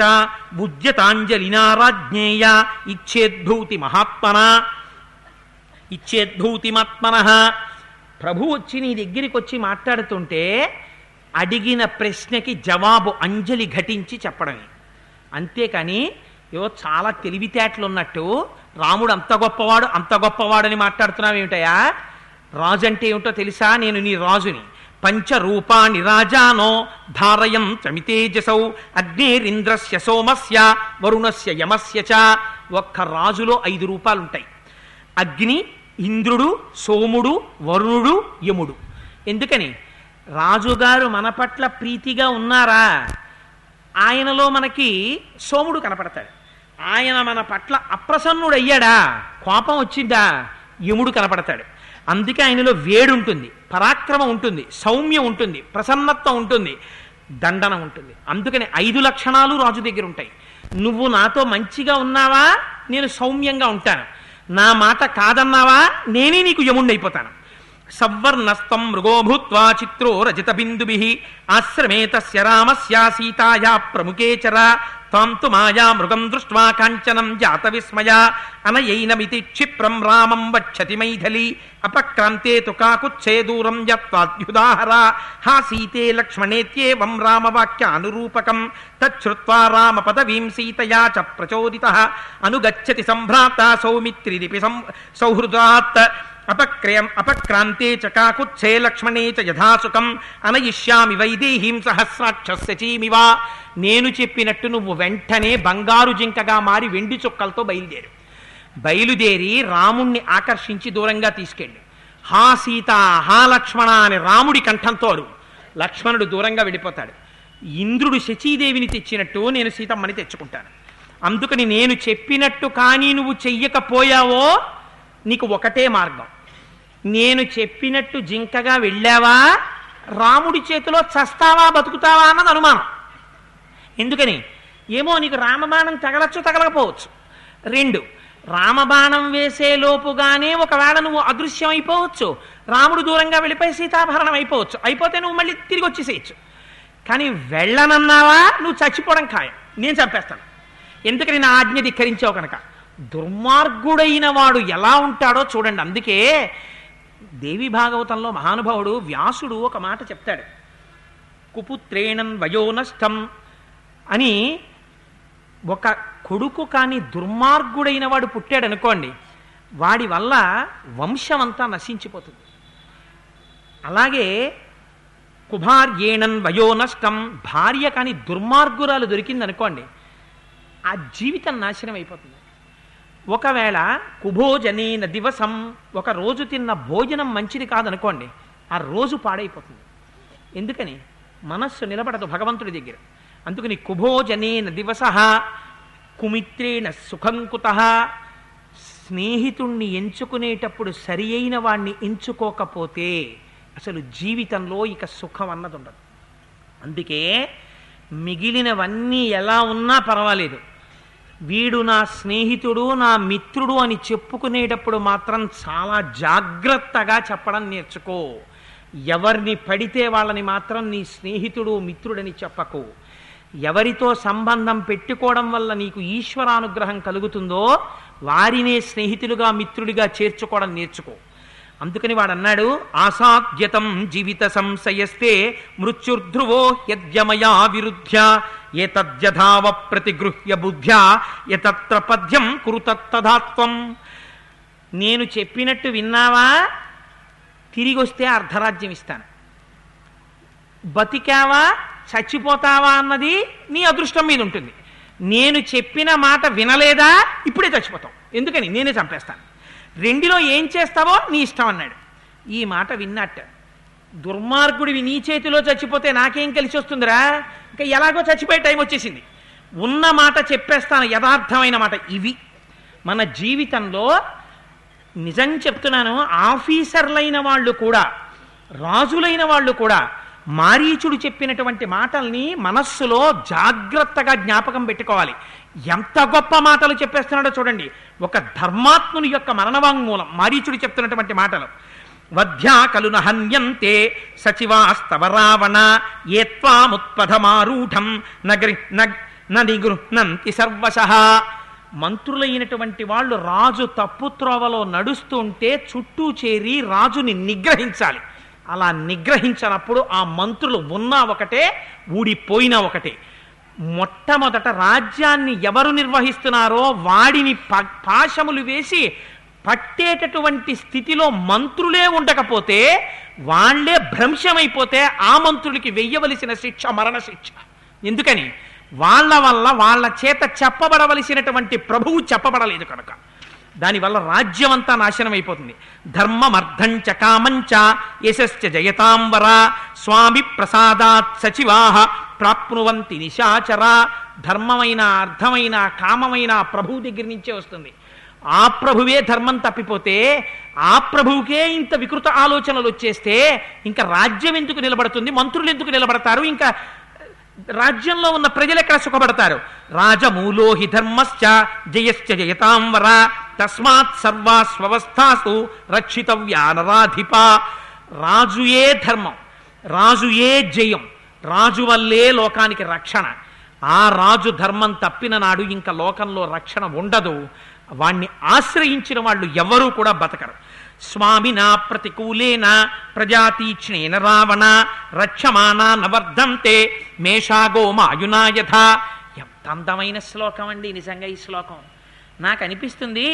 బుద్ధ్యతాంజలినారాజ్ఞేయ ఇచ్చేద్భూతి మహాత్మన ఇచ్చేద్భూతిమాత్మన ప్రభు వచ్చి నీ దగ్గరికి వచ్చి మాట్లాడుతుంటే అడిగిన ప్రశ్నకి జవాబు అంజలి ఘటించి చెప్పడమే అంతేకాని ఏవో చాలా తెలివితేటలు ఉన్నట్టు రాముడు అంత గొప్పవాడు అంత గొప్పవాడని మాట్లాడుతున్నావు ఏమిటయా రాజు అంటే ఏమిటో తెలుసా నేను నీ రాజుని పంచరూపాణి రాజానో ధారయం చమితేజసౌ అగ్నేరింద్రస్య సోమస్య వరుణస్య యమస్య చ ఒక్క రాజులో ఐదు రూపాలు ఉంటాయి అగ్ని ఇంద్రుడు సోముడు వరుణుడు యముడు ఎందుకని రాజుగారు మన పట్ల ప్రీతిగా ఉన్నారా ఆయనలో మనకి సోముడు కనపడతాడు ఆయన మన పట్ల అప్రసన్నుడు అయ్యాడా కోపం వచ్చిందా యముడు కనపడతాడు అందుకే ఆయనలో వేడి ఉంటుంది పరాక్రమం ఉంటుంది సౌమ్యం ఉంటుంది ప్రసన్నత్వం ఉంటుంది దండన ఉంటుంది అందుకని ఐదు లక్షణాలు రాజు దగ్గర ఉంటాయి నువ్వు నాతో మంచిగా ఉన్నావా నేను సౌమ్యంగా ఉంటాను నా మాట కాదన్నావా నేనే నీకు యముణ్ణైపోతాను సవర్ణస్తం మృగో భూత్వా చిత్రో రజిత బిందుభి ఆశ్రమే తస్య రామస్య సీతాయా ప్రముఖే చర తాం తు మాయా మృగం దృష్ట్వా కాంచనం జాత విస్మయ అనయైనమితి క్షిప్రం రామం వక్షతి మైథిలి అపక్రాంతే తు కాకుచ్చే దూరం యత్వాద్యుదాహర హా సీతే లక్ష్మణేత్యేవం రామవాక్యానురూపకం తచ్చుత్వా రామ పదవీం సీతయా చ ప్రచోదిత అనుగచ్చతి సంభ్రాత సౌమిత్రిదిపి సం సౌహృదాత్ అపక్రయం అపక్రాంతే చ కాకుత్సే లక్ష్మణే చ యథాసుఖం అనయిష్యామి వైదేహీం సహస్రాక్షస్యచీమివా నేను చెప్పినట్టు నువ్వు వెంటనే బంగారు జింకగా మారి వెండి చుక్కలతో బయలుదేరు బయలుదేరి రాముణ్ణి ఆకర్షించి దూరంగా తీసుకెళ్ళి హా సీత హా లక్ష్మణ అని రాముడి కంఠంతో అరువు. లక్ష్మణుడు దూరంగా వెళ్ళిపోతాడు ఇంద్రుడు శచీదేవిని తెచ్చినట్టు నేను సీతమ్మని తెచ్చుకుంటాను అందుకని నేను చెప్పినట్టు కానీ నువ్వు చెయ్యకపోయావో నీకు ఒకటే మార్గం నేను చెప్పినట్టు జింకగా వెళ్ళావా రాముడి చేతిలో చస్తావా బతుకుతావా అన్నది అనుమానం ఎందుకని ఏమో నీకు రామబాణం తగలచ్చు తగలకపోవచ్చు రెండు రామబాణం వేసే లోపుగానే ఒకవేళ నువ్వు అదృశ్యం అయిపోవచ్చు రాముడు దూరంగా వెళ్ళిపోయి సీతాభరణం అయిపోవచ్చు అయిపోతే నువ్వు మళ్ళీ తిరిగి వచ్చేసేయచ్చు కానీ వెళ్ళనన్నావా నువ్వు చచ్చిపోవడం ఖాయం నేను చంపేస్తాను ఎందుకని నా ఆజ్ఞ ధిక్కరించావు కనుక దుర్మార్గుడైన వాడు ఎలా ఉంటాడో చూడండి అందుకే దేవి భాగవతంలో మహానుభావుడు వ్యాసుడు ఒక మాట చెప్తాడు కుపుత్రేణన్ వయోనష్టం అని ఒక కొడుకు కానీ దుర్మార్గుడైన వాడు పుట్టాడు అనుకోండి వాడి వల్ల వంశమంతా నశించిపోతుంది అలాగే కుభార్యేణన్ వయోనష్టం భార్య కానీ దుర్మార్గురాలు దొరికింది అనుకోండి ఆ జీవితం నాశనం అయిపోతుంది ఒకవేళ కుభోజనేన దివసం ఒక రోజు తిన్న భోజనం మంచిది కాదనుకోండి ఆ రోజు పాడైపోతుంది ఎందుకని మనస్సు నిలబడదు భగవంతుడి దగ్గర అందుకని కుభోజనేన దివస కుమిత్రేణ సుఖంకుత స్నేహితుణ్ణి ఎంచుకునేటప్పుడు సరి అయిన వాణ్ణి ఎంచుకోకపోతే అసలు జీవితంలో ఇక సుఖం అన్నది ఉండదు అందుకే మిగిలినవన్నీ ఎలా ఉన్నా పర్వాలేదు వీడు నా స్నేహితుడు నా మిత్రుడు అని చెప్పుకునేటప్పుడు మాత్రం చాలా జాగ్రత్తగా చెప్పడం నేర్చుకో ఎవరిని పడితే వాళ్ళని మాత్రం నీ స్నేహితుడు మిత్రుడని చెప్పకు ఎవరితో సంబంధం పెట్టుకోవడం వల్ల నీకు ఈశ్వరానుగ్రహం కలుగుతుందో వారినే స్నేహితులుగా మిత్రుడిగా చేర్చుకోవడం నేర్చుకో అందుకని వాడు అన్నాడు ఆసాద్యతం జీవిత సంశయస్తే మృత్యుర్ధ్రువో యద్యమయా విరుధ్య ఏతద్యథావ ప్రతిగృహ్య బుద్ధ్యా యతత్ర పద్యం కురుతత్తధాత్వం నేను చెప్పినట్టు విన్నావా తిరిగి వస్తే అర్ధరాజ్యం ఇస్తాను బతికావా చచ్చిపోతావా అన్నది నీ అదృష్టం మీద ఉంటుంది నేను చెప్పిన మాట వినలేదా ఇప్పుడే చచ్చిపోతావు ఎందుకని నేనే చంపేస్తాను రెండిలో ఏం చేస్తావో నీ ఇష్టం అన్నాడు ఈ మాట విన్నట్ట దుర్మార్గుడివి నీ చేతిలో చచ్చిపోతే నాకేం కలిసి వస్తుందిరా ఇంకా ఎలాగో చచ్చిపోయే టైం వచ్చేసింది ఉన్న మాట చెప్పేస్తాను యథార్థమైన మాట ఇవి మన జీవితంలో నిజం చెప్తున్నాను ఆఫీసర్లైన వాళ్ళు కూడా రాజులైన వాళ్ళు కూడా మారీచుడు చెప్పినటువంటి మాటల్ని మనస్సులో జాగ్రత్తగా జ్ఞాపకం పెట్టుకోవాలి ఎంత గొప్ప మాటలు చెప్పేస్తున్నాడో చూడండి ఒక ధర్మాత్ముని యొక్క మరణవాంగ్మూలం మారీచుడు చెప్తున్నటువంటి మాటలు వధ్యా కలున హన్యంతే సచివాస్తవ రావణ ఏ త్వాముత్పథమారూఢం నగరి నిగృహ్నంతి సర్వశ మంత్రులైనటువంటి వాళ్ళు రాజు తప్పు త్రోవలో నడుస్తుంటే చుట్టూ చేరి రాజుని నిగ్రహించాలి అలా నిగ్రహించినప్పుడు ఆ మంత్రులు ఉన్నా ఒకటే ఊడిపోయినా ఒకటే మొట్టమొదట రాజ్యాన్ని ఎవరు నిర్వహిస్తున్నారో వాడిని ప- పాశములు వేసి పట్టేటటువంటి స్థితిలో మంత్రులే ఉండకపోతే వాళ్ళే భ్రంశమైపోతే ఆ మంత్రులకి వెయ్యవలసిన శిక్ష మరణ శిక్ష ఎందుకని వాళ్ళ వల్ల వాళ్ళ చేత చెప్పబడవలసినటువంటి ప్రభువు చెప్పబడలేదు కనుక దానివల్ల రాజ్యం అంతా నాశనం అయిపోతుంది ధర్మమర్థంచ కామంచ యశశ్చ జయతాంబర స్వామి ప్రసాదాత్ సచివాహ ప్రాప్నువంతి నిశాచర ధర్మమైన అర్థమైన కామమైన ప్రభువు దగ్గర నుంచే వస్తుంది ఆ ప్రభువే ధర్మం తప్పిపోతే ఆ ప్రభువుకే ఇంత వికృత ఆలోచనలు వచ్చేస్తే ఇంకా రాజ్యం ఎందుకు నిలబడుతుంది మంత్రులు ఎందుకు నిలబడతారు ఇంకా రాజ్యంలో ఉన్న ప్రజలు ఎక్కడ సుఖపడతారు రాజమూలో హి ధర్మశ్చ జయశ్చ జయతాంవర తస్మాత్ సర్వా స్వస్థాసు రక్షితవ్యా నరాధిప రాజుయే ధర్మం రాజుయే జయం రాజు వల్లే లోకానికి రక్షణ ఆ రాజు ధర్మం తప్పిన నాడు ఇంకా లోకంలో రక్షణ ఉండదు వాణ్ణి ఆశ్రయించిన వాళ్ళు ఎవరూ కూడా బతకరు స్వామినా ప్రతికూలేన ప్రజాతీక్ష్ణేన రావణ రక్షమానా నవర్ధంతే మేషాగో మాయునా యథ ఎంత అందమైన శ్లోకం అండి నిజంగా ఈ శ్లోకం నాకు అనిపిస్తుంది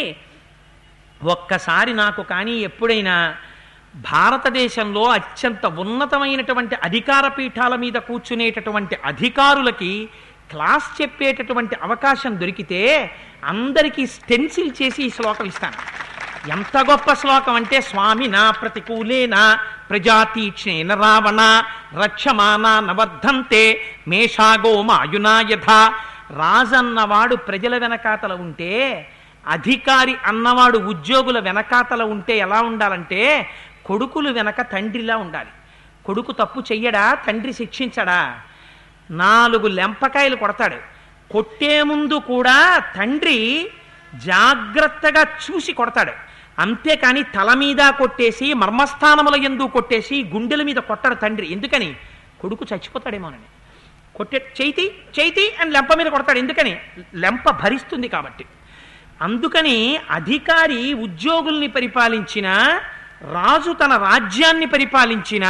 ఒక్కసారి నాకు కానీ ఎప్పుడైనా భారతదేశంలో అత్యంత ఉన్నతమైనటువంటి అధికార పీఠాల మీద కూర్చునేటటువంటి అధికారులకి క్లాస్ చెప్పేటటువంటి అవకాశం దొరికితే అందరికీ స్టెన్సిల్ చేసి ఈ శ్లోకం ఇస్తాను ఎంత గొప్ప శ్లోకం అంటే స్వామి నా ప్రతికూలేన ప్రజాతీక్ష్ణేన రావణ రక్షమానా నవర్ధంతే మేషాగో మాయునా యథ రాజన్నవాడు ప్రజల వెనకాతల ఉంటే అధికారి అన్నవాడు ఉద్యోగుల వెనకాతల ఉంటే ఎలా ఉండాలంటే కొడుకులు వెనక తండ్రిలా ఉండాలి కొడుకు తప్పు చెయ్యడా తండ్రి శిక్షించడా నాలుగు లెంపకాయలు కొడతాడు కొట్టే ముందు కూడా తండ్రి జాగ్రత్తగా చూసి కొడతాడు అంతేకాని తల మీద కొట్టేసి మర్మస్థానముల ఎందు కొట్టేసి గుండెల మీద కొట్టడు తండ్రి ఎందుకని కొడుకు చచ్చిపోతాడేమోనని కొట్టే చేతి చేతి అని లెంప మీద కొడతాడు ఎందుకని లెంప భరిస్తుంది కాబట్టి అందుకని అధికారి ఉద్యోగుల్ని పరిపాలించిన రాజు తన రాజ్యాన్ని పరిపాలించిన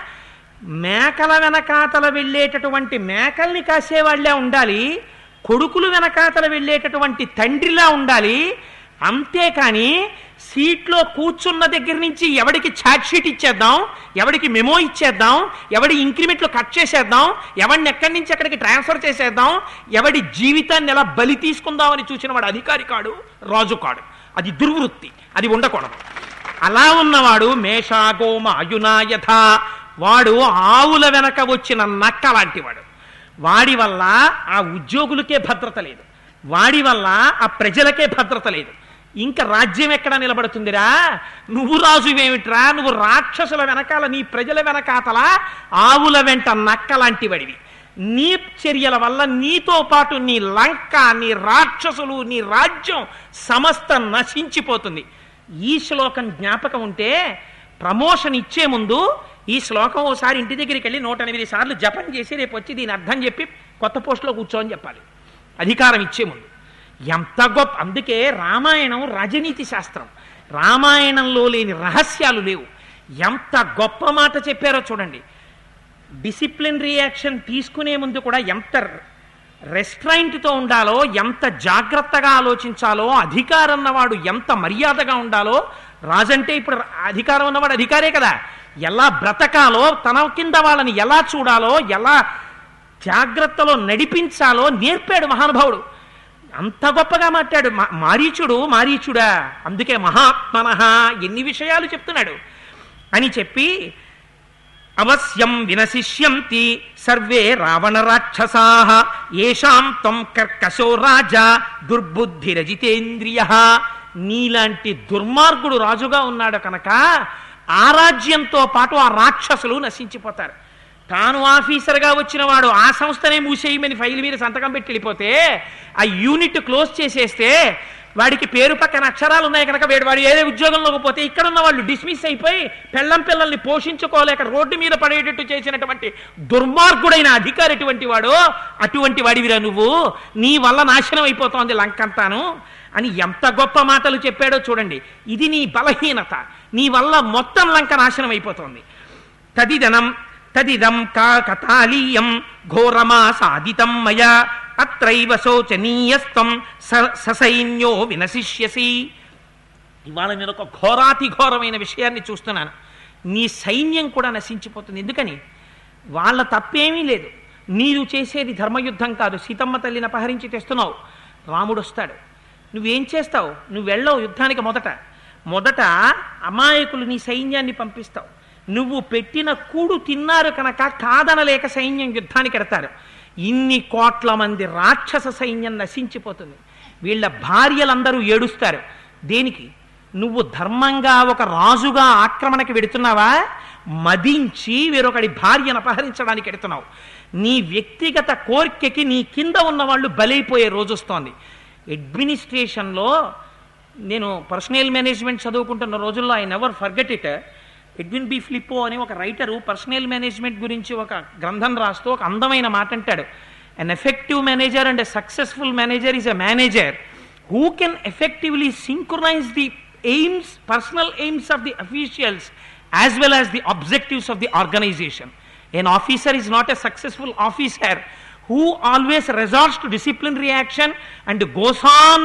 మేకల వెనకాతల వెళ్ళేటటువంటి మేకల్ని కాసేవాళ్లే ఉండాలి కొడుకులు వెనకాతల వెళ్ళేటటువంటి తండ్రిలా ఉండాలి అంతేకాని సీట్లో కూర్చున్న దగ్గర నుంచి ఎవడికి ఛార్జ్ షీట్ ఇచ్చేద్దాం ఎవడికి మెమో ఇచ్చేద్దాం ఎవడి ఇంక్రిమెంట్లు కట్ చేసేద్దాం ఎవడిని ఎక్కడి నుంచి ఎక్కడికి ట్రాన్స్ఫర్ చేసేద్దాం ఎవడి జీవితాన్ని ఎలా బలి తీసుకుందామని చూసిన వాడు అధికారి కాడు రాజు కాడు అది దుర్వృత్తి అది ఉండకూడదు అలా ఉన్నవాడు మేషాగోమ అయునాయథ వాడు ఆవుల వెనక వచ్చిన నక్క లాంటివాడు వాడి వల్ల ఆ ఉద్యోగులకే భద్రత లేదు వాడి వల్ల ఆ ప్రజలకే భద్రత లేదు ఇంకా రాజ్యం ఎక్కడ నిలబడుతుందిరా నువ్వు రాజువేమిట్రా నువ్వు రాక్షసుల వెనకాల నీ ప్రజల వెనకాతల ఆవుల వెంట నక్క లాంటి వాడివి నీ చర్యల వల్ల నీతో పాటు నీ లంక నీ రాక్షసులు నీ రాజ్యం సమస్త నశించిపోతుంది ఈ శ్లోకం జ్ఞాపకం ఉంటే ప్రమోషన్ ఇచ్చే ముందు ఈ శ్లోకం ఓసారి ఇంటి దగ్గరికి వెళ్ళి నూట ఎనిమిది సార్లు జపం చేసి రేపు వచ్చి దీని అర్థం చెప్పి కొత్త పోస్టులో కూర్చోని చెప్పాలి అధికారం ఇచ్చే ముందు ఎంత గొప్ప అందుకే రామాయణం రాజనీతి శాస్త్రం రామాయణంలో లేని రహస్యాలు లేవు ఎంత గొప్ప మాట చెప్పారో చూడండి డిసిప్లిన్ రియాక్షన్ తీసుకునే ముందు కూడా ఎంత రెస్ట్రైంట్తో ఉండాలో ఎంత జాగ్రత్తగా ఆలోచించాలో అధికారం ఉన్నవాడు ఎంత మర్యాదగా ఉండాలో రాజంటే ఇప్పుడు అధికారం ఉన్నవాడు అధికారే కదా ఎలా బ్రతకాలో తన కింద వాళ్ళని ఎలా చూడాలో ఎలా జాగ్రత్తలో నడిపించాలో నేర్పాడు మహానుభావుడు అంత గొప్పగా మాట్లాడు మా- మారీచుడు మారీచుడా అందుకే మహాత్మనః ఎన్ని విషయాలు చెప్తున్నాడు అని చెప్పి అవశ్యం వినశిష్యంతి సర్వే రావణ రాక్షసా ఏషాం త్వం కర్కశో రాజా దుర్బుద్ధిరజితేంద్రియ నీలాంటి దుర్మార్గుడు రాజుగా ఉన్నాడు కనుక ఆ రాజ్యంతో పాటు ఆ రాక్షసులు నశించిపోతారు తాను ఆఫీసర్గా వచ్చిన వాడు ఆ సంస్థనే మూసేయమని ఫైల్ మీద సంతకం పెట్టి వెళ్ళిపోతే ఆ యూనిట్ క్లోజ్ చేసేస్తే వాడికి పేరు పక్కన అక్షరాలు ఉన్నాయి కనుక వేడు వాడు ఏదే ఉద్యోగంలోకి పోతే ఇక్కడ ఉన్న వాళ్ళు డిస్మిస్ అయిపోయి పెళ్ళం పిల్లల్ని పోషించుకోలేక రోడ్డు మీద పడేటట్టు చేసినటువంటి దుర్మార్గుడైన అధికారి ఎటువంటి వాడు అటువంటి వాడివిరా నువ్వు నీ వల్ల నాశనం అయిపోతోంది లంకంతాను అని ఎంత గొప్ప మాటలు చెప్పాడో చూడండి ఇది నీ బలహీనత నీ వల్ల మొత్తం లంక నాశనం అయిపోతోంది తదిదనం తదిదం కా కథాలీయం ఘోరమా సాధితం మయా అత్రైవ శోచనీయస్తం స- ససైన్యో వినశిష్యసి ఇవాళ నేను ఒక ఘోరాతి ఘోరమైన విషయాన్ని చూస్తున్నాను నీ సైన్యం కూడా నశించిపోతుంది ఎందుకని వాళ్ళ తప్పేమీ లేదు నీరు చేసేది ధర్మయుద్ధం కాదు సీతమ్మ తల్లిని అపహరించి తెస్తున్నావు రాముడు వస్తాడు నువ్వేం చేస్తావు నువ్వు వెళ్ళవు యుద్ధానికి మొదట మొదట అమాయకులు నీ సైన్యాన్ని పంపిస్తావు నువ్వు పెట్టిన కూడు తిన్నారు కనుక కాదనలేక సైన్యం యుద్ధానికి ఎడతారు ఇన్ని కోట్ల మంది రాక్షస సైన్యం నశించిపోతుంది వీళ్ళ భార్యలందరూ ఏడుస్తారు దేనికి నువ్వు ధర్మంగా ఒక రాజుగా ఆక్రమణకి వెడుతున్నావా మదించి వేరొకడి భార్యను అపహరించడానికి ఎడుతున్నావు నీ వ్యక్తిగత కోరికకి నీ కింద ఉన్న వాళ్ళు బలైపోయే రోజు వస్తోంది అడ్మినిస్ట్రేషన్లో నేను పర్సనల్ మేనేజ్మెంట్ చదువుకుంటున్న రోజుల్లో I never forget it Edwin B Flippo అనే ఒక రైటరు పర్సనల్ మేనేజ్మెంట్ గురించి ఒక గ్రంథం రాస్తూ ఒక అందమైన మాట అంటాడు an effective manager and a successful manager is a manager who can effectively synchronise the aims personal aims of the officials as well as the objectives of the organisation An officer is not a successful officer who always resorts to discipline reaction and goes on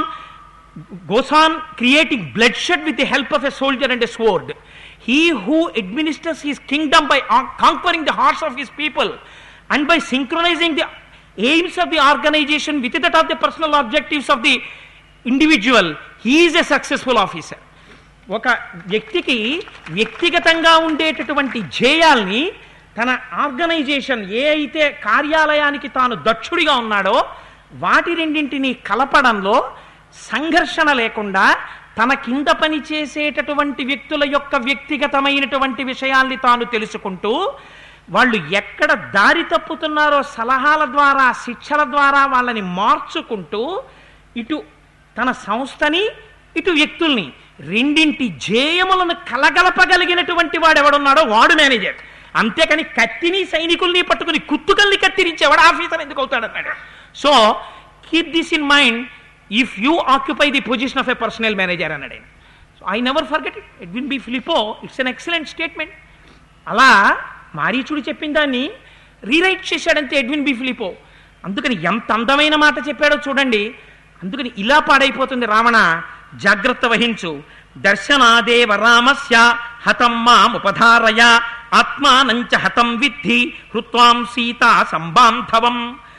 goes on creating bloodshed with the help of a soldier and a sword. He who administers his kingdom by uh, conquering the hearts of his people and by synchronizing the aims of the organization with that of the personal objectives of the individual, he is a successful officer. ఒక వ్యక్తికి వ్యక్తిగతంగా ఉండేటటువంటి ధ్యేయాల్ని తన organisation ఏ అయితే కార్యాలయానికి తాను దక్షుడిగా ఉన్నాడో వాటి రెండింటిని కలపడంలో సంఘర్షణ లేకుండా తన కింద పని చేసేటటువంటి వ్యక్తుల యొక్క వ్యక్తిగతమైనటువంటి విషయాల్ని తాను తెలుసుకుంటూ వాళ్ళు ఎక్కడ దారి తప్పుతున్నారో సలహాల ద్వారా శిక్షల ద్వారా వాళ్ళని మార్చుకుంటూ ఇటు తన సంస్థని ఇటు వ్యక్తుల్ని రెండింటి జేయములను కలగలపగలిగినటువంటి వాడు ఎవడున్నాడో వాడు మేనేజర్ అంతేకాని కత్తిని సైనికుల్ని పట్టుకుని కుత్తుకల్ని కత్తిరించేవాడు ఆఫీసర్ ఎందుకు అవుతాడన్నాడు so keep this in mind if you occupy the position of a personal manager అన్నాడు ఆయన so I never forget it it win B Flippo it's an excellent statement అలా మారీచుడు చెప్పిన దాన్ని రీరైట్ చేశాడంతే ఎడ్విన్ బి ఫిలిపో అందుకని ఎంత అందమైన మాట చెప్పాడో చూడండి అందుకని ఇలా పాడైపోతుంది రావణ జాగ్రత్త వహించు దర్శనాదేవ రామస్య హతం మాముపధారయ ఆత్మానంచ హతం విద్ధి హృత్వాం సీతా సంబాంధవం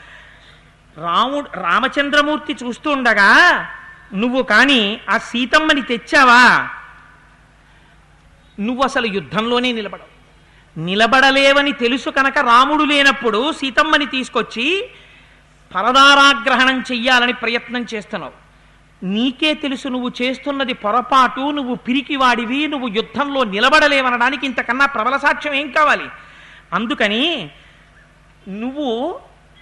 రాముడు రామచంద్రమూర్తి చూస్తూ ఉండగా నువ్వు కానీ ఆ సీతమ్మని తెచ్చావా నువ్వు అసలు యుద్ధంలోనే నిలబడవు నిలబడలేవని తెలుసు కనుక రాముడు లేనప్పుడు సీతమ్మని తీసుకొచ్చి పరదారాగ్రహణం చెయ్యాలని ప్రయత్నం చేస్తున్నావు నీకే తెలుసు నువ్వు చేస్తున్నది పొరపాటు నువ్వు పిరికివాడివి నువ్వు యుద్ధంలో నిలబడలేవనడానికి ఇంతకన్నా ప్రబల సాక్ష్యం ఏం కావాలి అందుకని నువ్వు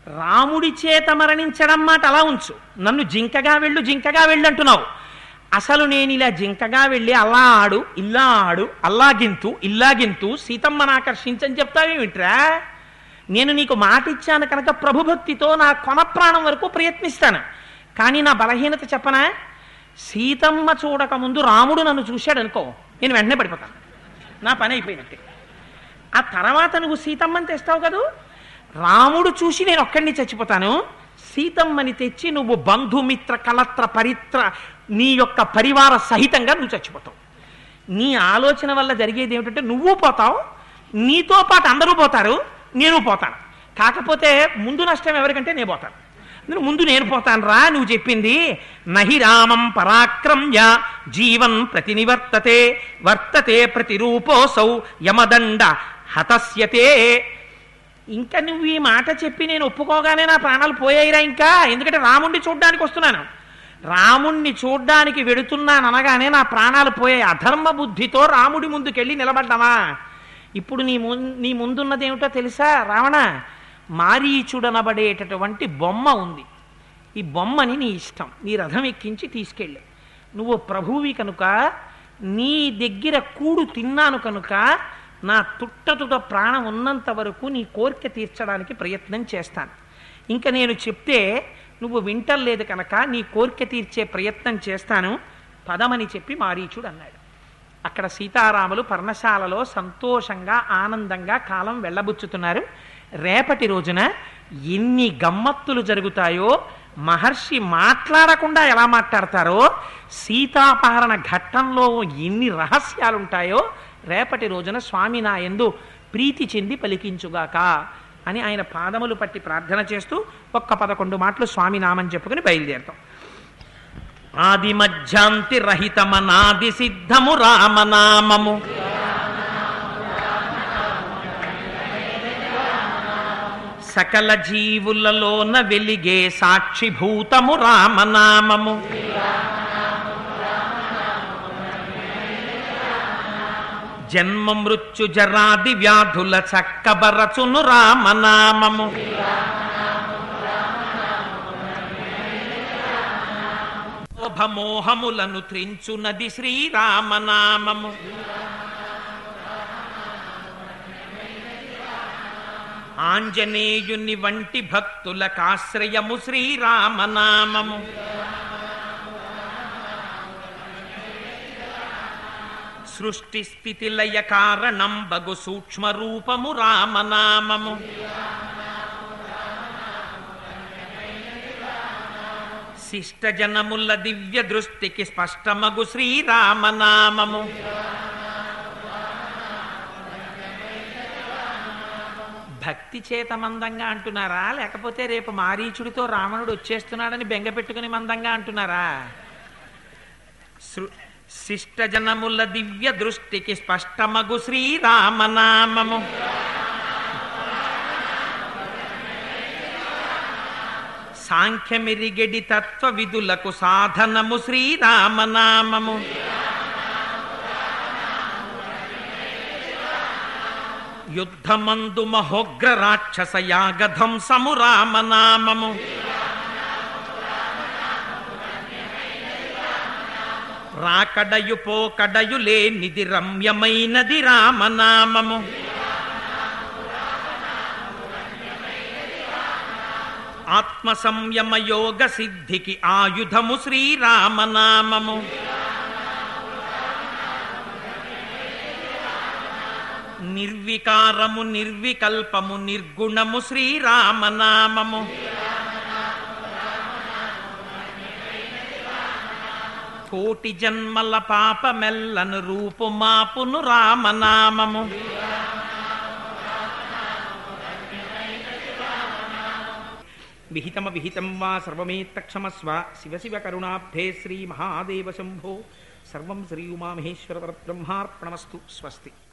రాముడి చేత మరణించడం మాట అలా ఉంచు నన్ను జింకగా వెళ్ళు జింకగా వెళ్ళు అంటున్నావు అసలు నేను ఇలా జింకగా వెళ్ళి అల్లా ఆడు ఇల్లా ఆడు అల్లా గింతు ఇల్లా గింతు సీతమ్మను ఆకర్షించని చెప్తావేమిట్రా నేను నీకు మాట ఇచ్చాను కనుక ప్రభుభక్తితో నా కొన ప్రాణం వరకు ప్రయత్నిస్తాను కానీ నా బలహీనత చెప్పనా సీతమ్మ చూడక ముందు రాముడు నన్ను చూశాడు అనుకో నేను వెంటనే పడిపోతాను నా పని అయిపోయినట్టే ఆ తర్వాత నువ్వు సీతమ్మని తెస్తావు కదూ రాముడు చూసి నేను ఒక్కడిని చచ్చిపోతాను సీతమ్మని తెచ్చి నువ్వు బంధుమిత్ర కలత్ర పరిత్ర నీ యొక్క పరివార సహితంగా నువ్వు చచ్చిపోతావు నీ ఆలోచన వల్ల జరిగేది ఏమిటంటే నువ్వు పోతావు నీతో పాటు అందరూ పోతారు నేను పోతాను కాకపోతే ముందు నష్టం ఎవరికంటే నేను పోతాను నేను ముందు నేను పోతాను రా నువ్వు చెప్పింది నహి రామం పరాక్రమ్య జీవన్ ప్రతినివర్తతే వర్తతే ప్రతిరూపోసౌ యమదండ హతస్యతే ఇంకా నువ్వు ఈ మాట చెప్పి నేను ఒప్పుకోగానే నా ప్రాణాలు పోయాయిరా ఇంకా ఎందుకంటే రాముణ్ణి చూడ్డానికి వస్తున్నాను రాముణ్ణి చూడ్డానికి వెడుతున్నాను అనగానే నా ప్రాణాలు పోయాయి అధర్మ బుద్ధితో రాముడి ముందుకెళ్ళి నిలబడ్డామా ఇప్పుడు నీ ము నీ ముందున్నది ఏమిటో తెలుసా రావణ మారీచుడనబడేటటువంటి బొమ్మ ఉంది ఈ బొమ్మని నీ ఇష్టం నీ రథం ఎక్కించి తీసుకెళ్ళు నువ్వు ప్రభువి కనుక నీ దగ్గర కూడు తిన్నాను కనుక నా తుట్టతుట ప్రాణం ఉన్నంత వరకు నీ కోరిక తీర్చడానికి ప్రయత్నం చేస్తాను ఇంకా నేను చెప్తే నువ్వు వింటలేదు కనుక నీ కోరిక తీర్చే ప్రయత్నం చేస్తాను పదమని చెప్పి మారీచుడు అన్నాడు అక్కడ సీతారాములు పర్ణశాలలో సంతోషంగా ఆనందంగా కాలం వెళ్ళబుచ్చుతున్నారు రేపటి రోజున ఎన్ని గమ్మత్తులు జరుగుతాయో మహర్షి మాట్లాడకుండా ఎలా మాట్లాడతారో సీతాపహరణ ఘట్టంలో ఎన్ని రహస్యాలుంటాయో రేపటి రోజున స్వామి నా ఎందు ప్రీతి చెంది పలికించుగాక అని ఆయన పాదములు పట్టి ప్రార్థన చేస్తూ ఒక్క పదకొండు మాటలు స్వామి నామని చెప్పుకుని బయలుదేరుతాం ఆది మధ్యాంతి రహితమనాది సిద్ధము రామనామము సకల జీవులలోన వెలిగే సాక్షిభూతము రామనామము జన్మ మృత్యు జరాది వ్యాధుల చక్కబరచును రామనామము మోహములను త్రించునది శ్రీరామనామము ఆంజనేయుని వంటి భక్తులకాశ్రయము శ్రీరామనామము సృష్టి స్థితి లయ కారణం బగు సూక్ష్మ రూపము రామనామము శిష్ట జనముల దివ్య దృష్టికి స్పష్టమగు శ్రీరామనామము భక్తి చేత మందంగా అంటున్నారా లేకపోతే రేపు మారీచుడితో రావణుడు వచ్చేస్తున్నాడని బెంగ పెట్టుకుని మందంగా అంటున్నారా సృ- శిష్ట జనముల దివ్య దృష్టికి స్పష్టమగు శ్రీరామనామము సాంఖ్యమిరిగెడి తత్వ విధులకు సాధనము శ్రీరామనామము యుద్ధమందు మహోగ్ర రాక్షస యాగధంసము రామనామము రాకడయు పోకడయు లేనిది రమ్యమైనది రామనామము ఆత్మ సంయమ యోగ సిద్ధికి ఆయుధము శ్రీరామనామము నిర్వికారము నిర్వికల్పము నిర్గుణము శ్రీరామనామము కోటి జన్మల పాపమెల్లను రూపు మాపును రామనామము విహితమ విహితం వా సర్వమేత్తక్షమస్వ శివ శివ కరుణాబ్ధే శ్రీ మహాదేవ శంభో సర్వం శ్రీ ఉమామహేశ్వర పరబ్రహ్మార్పణమస్తు స్వస్తి